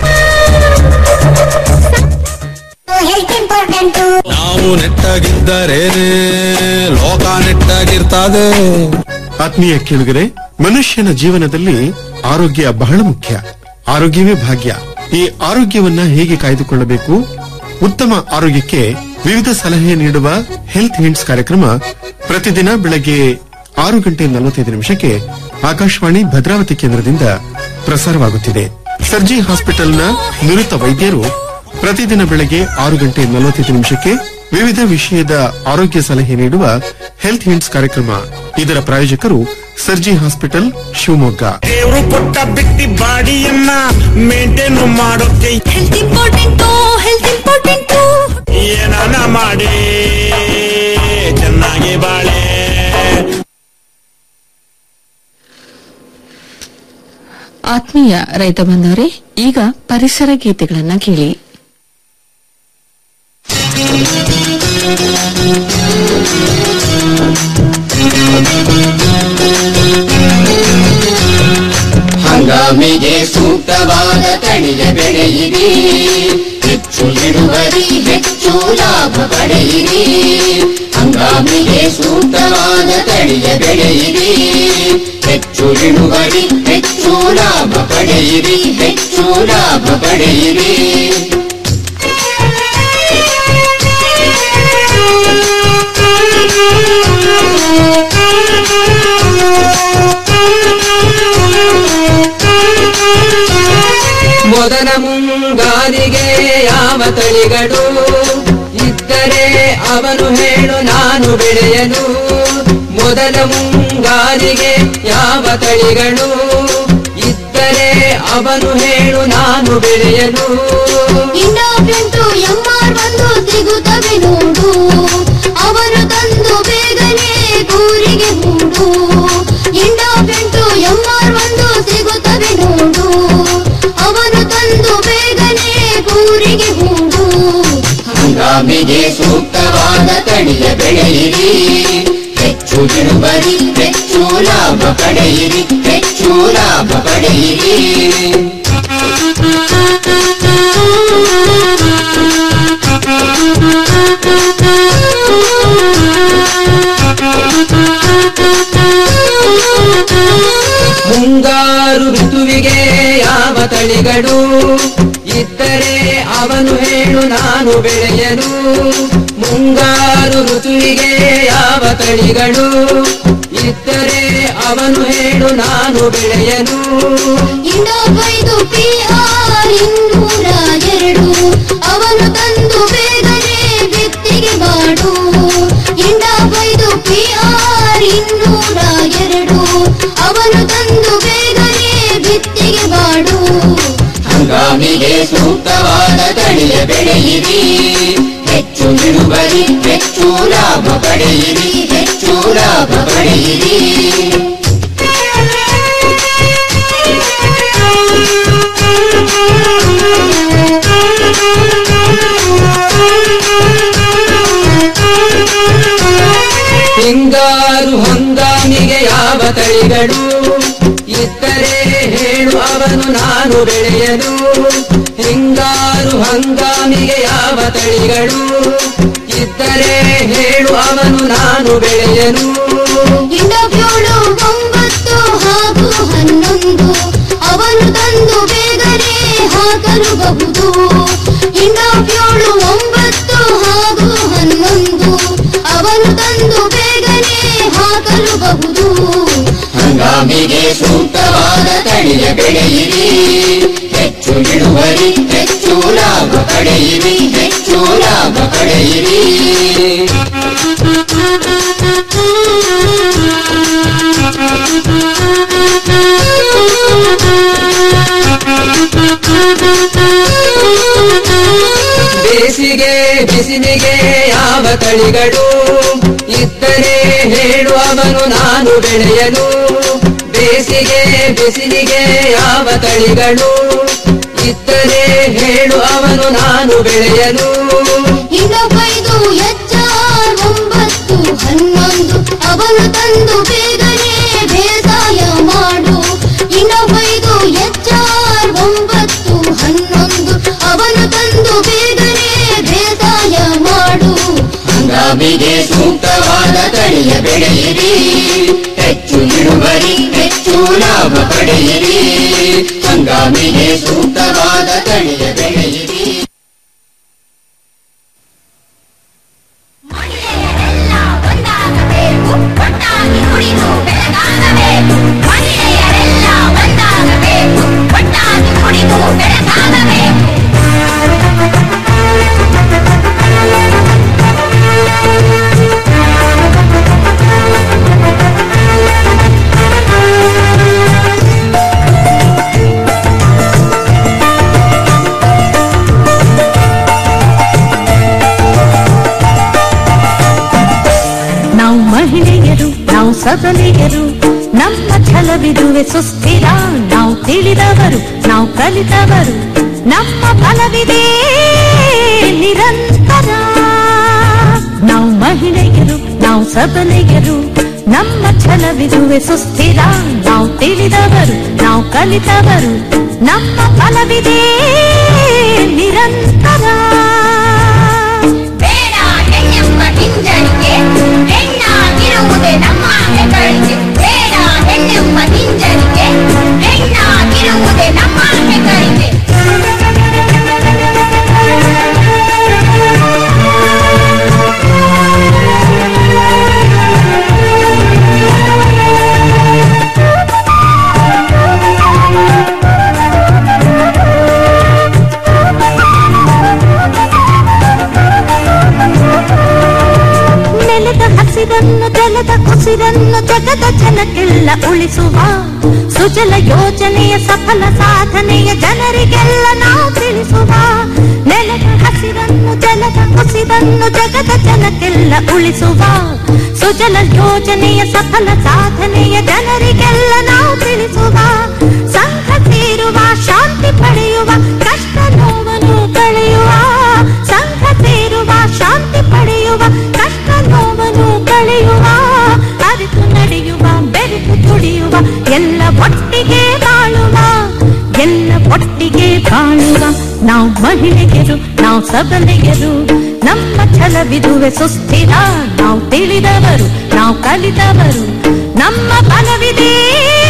ನಾವು ನೆಟ್ಟಾಗಿದ್ದರೇನೆ ಲೋಕ ನೆಟ್ಟಾಗಿರ್ತದೆ ಆತ್ಮೀಯ ಕೇಳುಗರೆ ಮನುಷ್ಯನ ಜೀವನದಲ್ಲಿ ಆರೋಗ್ಯ ಬಹಳ ಮುಖ್ಯ ಆರೋಗ್ಯವೇ ಭಾಗ್ಯ ಈ ಆರೋಗ್ಯವನ್ನ ಹೇಗೆ ಕಾಯ್ದುಕೊಳ್ಳಬೇಕು ಉತ್ತಮ ಆರೋಗ್ಯಕ್ಕೆ ವಿವಿಧ ಸಲಹೆ ನೀಡುವ ಹೆಲ್ತ್ ಹಿಂಟ್ಸ್ ಕಾರ್ಯಕ್ರಮ ಪ್ರತಿದಿನ ಬೆಳಗ್ಗೆ ಆರು ಗಂಟೆ ನಲವತ್ತೈದು ನಿಮಿಷಕ್ಕೆ ಆಕಾಶವಾಣಿ ಭದ್ರಾವತಿ ಕೇಂದ್ರದಿಂದ ಪ್ರಸಾರವಾಗುತ್ತಿದೆ ಸರ್ಜಿ ಹಾಸ್ಪಿಟಲ್ನ ನುರಿತ ವೈದ್ಯರು ಪ್ರತಿದಿನ ಬೆಳಗ್ಗೆ ಆರು ಗಂಟೆ ನಲವತ್ತೈದು ನಿಮಿಷಕ್ಕೆ ವಿವಿಧ ವಿಷಯದ ಆರೋಗ್ಯ ಸಲಹೆ ನೀಡುವ ಹೆಲ್ತ್ ಹಿಂಟ್ಸ್ ಕಾರ್ಯಕ್ರಮ ಇದರ ಪ್ರಾಯೋಜಕರು ಸರ್ಜಿ ಹಾಸ್ಪಿಟಲ್ ಶಿವಮೊಗ್ಗ ದೇವ್ರು ಕೊಟ್ಟ ಬಿಟ್ಟಿ ಬಾಡಿಯನ್ನ ಮೇಂಟೈನ್ ಮಾಡೋಕೆ ಹೆಲ್ತ್ ಇಂಪಾರ್ಟೆಂಟು ಹೆಲ್ತ್ ಇಂಪಾರ್ಟೆಂಟು ಏನಾನ ಮಾಡಿ ಚೆನ್ನಾಗಿ ಬಾಳೆ ಆತ್ಮೀಯ ರೈತ ಬಂಧವರೇ ಈಗ ಪರಿಸರ ಗೀತೆಗಳನ್ನ ಕೇಳಿ ಹಂಗಾಮಿಗೆ ಸೂಕ್ತವಾದ ತಳಿಯ ಬೆಳೆಯಿರಿ ಹೆಚ್ಚು ಇಳುವರಿ ಹೆಚ್ಚು ಲಾಭ ಪಡೆಯಿರಿ ಹಂಗಾಮಿಗೆ ಸೂಕ್ತವಾದ ತಳಿಯ ಬೆಳೆಯಿರಿ ಹೆಚ್ಚು ಇಳುವರಿ ಹೆಚ್ಚು ಲಾಭ ಪಡೆಯಿರಿ ಹೆಚ್ಚು ಲಾಭ ಪಡೆಯಿರಿ ಮೊದಲ ಮುಂಗಾರಿಗೆ ಯಾವ ತಳಿಗಳು ಇದ್ದರೆ ಅವನು ಹೇಳು ನಾನು ಬೆಳೆಯಲು ಮೊದಲ ಮುಂಗಾರಿಗೆ ಯಾವ ತಳಿಗಳು ಇದ್ದರೆ ಅವನು ಹೇಳು ನಾನು ಬೆಳೆಯಲು ಇನ್ನೊಬ್ಬೆಂಟು ಎಂಆರ್ ಒಂದು ಸಿಗುತ್ತವೆ ನೋಡು ಅವನು ತಂದು ಬೇಗನೆ ಕೂರಿಗೆ ಹೂಡು ಇನ್ನೊಬ್ಬೆಂಟು ಎಂಆರ್ ಒಂದು ಸಿಗುತ್ತವೆ ನೋಡು ಅವನು ತಂದು ಬೇಗನೆ ಕೂರಿಗೆ ಹೂಡು ಹಂಗಾಮಿಗೆ ಸೂಕ್ತವಾದ ತಳಿಯ ಬೆಳೆಯಿರಿ ಹೆಚ್ಚು ಇಳುವರಿ ಹೆಚ್ಚು ಲಾಭ ಪಡೆಯಿರಿ ಹೆಚ್ಚು ಲಾಭ ಪಡೆಯಿರಿ ಮುಂಗಾರು ಋತುವಿಗೆ ಯಾವ ತಳಿಗಳು ಇದ್ದರೆ ಅವನು ಹೇಳು ನಾನು ಬೆಳೆಯಲು ಮುಂಗಾರು ಋತುವಿಗೆ ಯಾವ ತಳಿಗಳು ಇದ್ದರೆ ಅವನು ಹೇಳು ನಾನು ಬೆಳೆಯಲು ಇನ್ನೊಬ್ಬೈದು ಪಿ ಆರ್ ಇನ್ನೂರ ಎರಡು ಅವನು ತಂದು ಬೇಗನೆ ಹಂಗಾಮಿಗೆ ಸೂಕ್ತವಾದ ತಳಿಯ ಬೆಳೆಯಿರಿ ಹೆಚ್ಚು ಇಳುವರಿ ಹೆಚ್ಚು ಲಾಭ ಪಡೆಯಿರಿ ಹೆಚ್ಚು ಲಾಭ ಪಡೆಯಿರಿ ಹಿಂಗಾರು ಹಂಗಾಮಿಗೆ ಯಾವ ತಳಿಗಳು ಇದ್ದರೆ ಹೇಳು ಅವನು ನಾನು ಬೆಳೆಯಲು ಹಿಂಗಾರು ಹಂಗಾಮಿಗೆ ಯಾವ ತಳಿಗಳು ಇದ್ದರೆ ಹೇಳು ಅವನು ನಾನು ಬೆಳೆಯಲು ಇಂಡಬ್ಯೋಳು ಒಂಬತ್ತು ಹಾಗೂ ಹನ್ನೊಂದು ಅವನು ತಂದು ಬೇಗನೆ ಹಾಕಲುಬಹುದು ಇಂಡಬ್ಯೋಳು ಒಂಬತ್ತು ಹಾಗೂ ಹನ್ನೊಂದು ಅವನು ತಂದು ಬೇಗನೆ ಹಾಕಲುಬಹುದು ಹಂಗಾಮಿಗೆ ಸೂಕ್ತವಾದ ತಳಿಯ ಬೆಳೆಯಿರಿ ಹೆಚ್ಚು ಇಳುವರಿ ಹೆಚ್ಚು ಲಾಭ ಪಡೆಯಿರಿ ಹೆಚ್ಚು ಲಾಭ ಪಡೆಯಿರಿ ಬೇಸಿಗೆ ಬಿಸಿಲಿಗೆ ಯಾವ ತಳಿಗಳು ಇದ್ದರೆ ಹೇಳು ಅವನು ನಾನು ಬೆಳೆಯಲು ಬೇಸಿಗೆ ಬಿಸಿಲಿಗೆ ಯಾವ ತಳಿಗಳು ಇದ್ದರೆ ಹೇಳು ಅವನು ನಾನು ಬೆಳೆಯಲು ಇನ್ನೊಬ್ಬೈದು ಎಚ್ಚಾರ್ ಒಂಬತ್ತು ಹನ್ನೊಂದು ಅವನು ತಂದು ಬೇಗನೆ ಬೇಸಾಯ ಮಾಡು ಇನ್ನೊಬ್ಬೈದು ಎಚ್ಚಾರ್ ಒಂಬತ್ತು ಹನ್ನೊಂದು ಅವನು ತಂದು ಬೇಗನೆ ಬೇಸಾಯ ಮಾಡು ಹಂಗಾಮಿಗೆ ಸೂಕ್ತವಾದ ತಳಿಯ ಬೆಳೆಯಿರಿ ಹೆಚ್ಚು ಇಳುವರಿ ಹೆಚ್ಚು ಲಾಭ ಪಡೆಯಿರಿ ಹಂಗಾಮಿಗೆ ಸೂಕ್ತವಾದ ತಳಿಯ ಬೆಳೆಯಿರಿ ಒಟ್ಟಾಗಿ ಕುಡಿದು ಬೆಳಗಾಗಬೇಕು ಮಹಿಳೆಯರೆಲ್ಲ ಒಂದಾಗಬೇಕು ಒಟ್ಟಾಗಿ ಕುಡಿದು ಬೆಳಗಾಗಬೇಕು ನಾವು ಮಹಿಳೆಯರು ನಾವು ಸಬಲೆಯರು ನಮ್ಮ ಛಲವಿದುವೆ ಸುಸ್ಥಿರ ನಾವು ತಿಳಿದವರು ನಾವು ಕಲಿತವರು ನಮ್ಮ ಫಲವಿದೆ ನಿರಂತರ ನಾವು ಮಹಿಳೆಯರು ನಾವು ಸಬಲೆಯರು ನಮ್ಮ ಛಲವಿದುವೆ ಸುಸ್ಥಿರ ನಾವು ತಿಳಿದವರು ನಾವು ಕಲಿತವರು ನಮ್ಮ ಫಲವಿದೆ ನಿರಂತರ ಬೇಡ ಹೆಣ್ಣೆಂಬ ಹಿಂಜರಿಕೆ ಹೆಣ್ಣಾಗಿರುವುದೇ ನಮ್ಮ ಹೆಗ್ಗಳಿಕೆ ಬೇಡ ಹೆಣ್ಣೆಂಬ ಹಿಂಜರಿಕೆ ಹೆಣ್ಣಾಗಿರುವುದೇ ನಮ್ಮ ಹೆಗ್ಗಳಿಕೆ ನೆಲದ ಹಸಿರನ್ನು ಜಲದ ಕುಸಿರನ್ನು ಜಗದ ಜನಕ್ಕೆಲ್ಲ ಉಳಿಸುವ ಸುಜಲ ಯೋಜನೆಯ ಸಫಲ ಸಾಧನೆಯ ಜನರಿಗೆಲ್ಲ ನಾವು ತಿಳಿಸುವ ನೆಲದ ಹಸಿರನ್ನು ಜಲದ ಕುಸಿರನ್ನು ಜಗದ ಜನಕ್ಕೆಲ್ಲ ಉಳಿಸುವ ಸುಜಲ ಯೋಜನೆಯ ಸಫಲ ಸಾಧನೆಯ ಜನರಿಗೆಲ್ಲ ನಾವು ತಿಳಿಸುವ ಸಂಘ ಸೇರುವ ಶಾಂತಿ ಪಡೆಯುವ ಕಷ್ಟ ನೋವನ್ನು ಕಳೆಯುವ ಸಂಘ ಸೇರುವ ಶಾಂತಿ ಪಡೆಯುವ ಕಷ್ಟ ನೋವನ್ನು ಕಳೆಯುವ ಅರಿತು ನಡೆಯುವ ಬೆರೆತು ದುಡಿಯುವ ಎಲ್ಲ ಒಟ್ಟಿಗೆ ಬಾಳುವ ಎಲ್ಲ ಒಟ್ಟಿಗೆ ಬಾಳುವ ನಾವು ಮಹಿಳೆಯರು ನಾವು ಸಬಲೆಯರು ನಮ್ಮ ಛಲವಿದುವೆ ಸುಸ್ಥಿರ ನಾವು ತಿಳಿದವರು ನಾವು ಕಲಿತವರು ನಮ್ಮ ಬಲವಿದೆ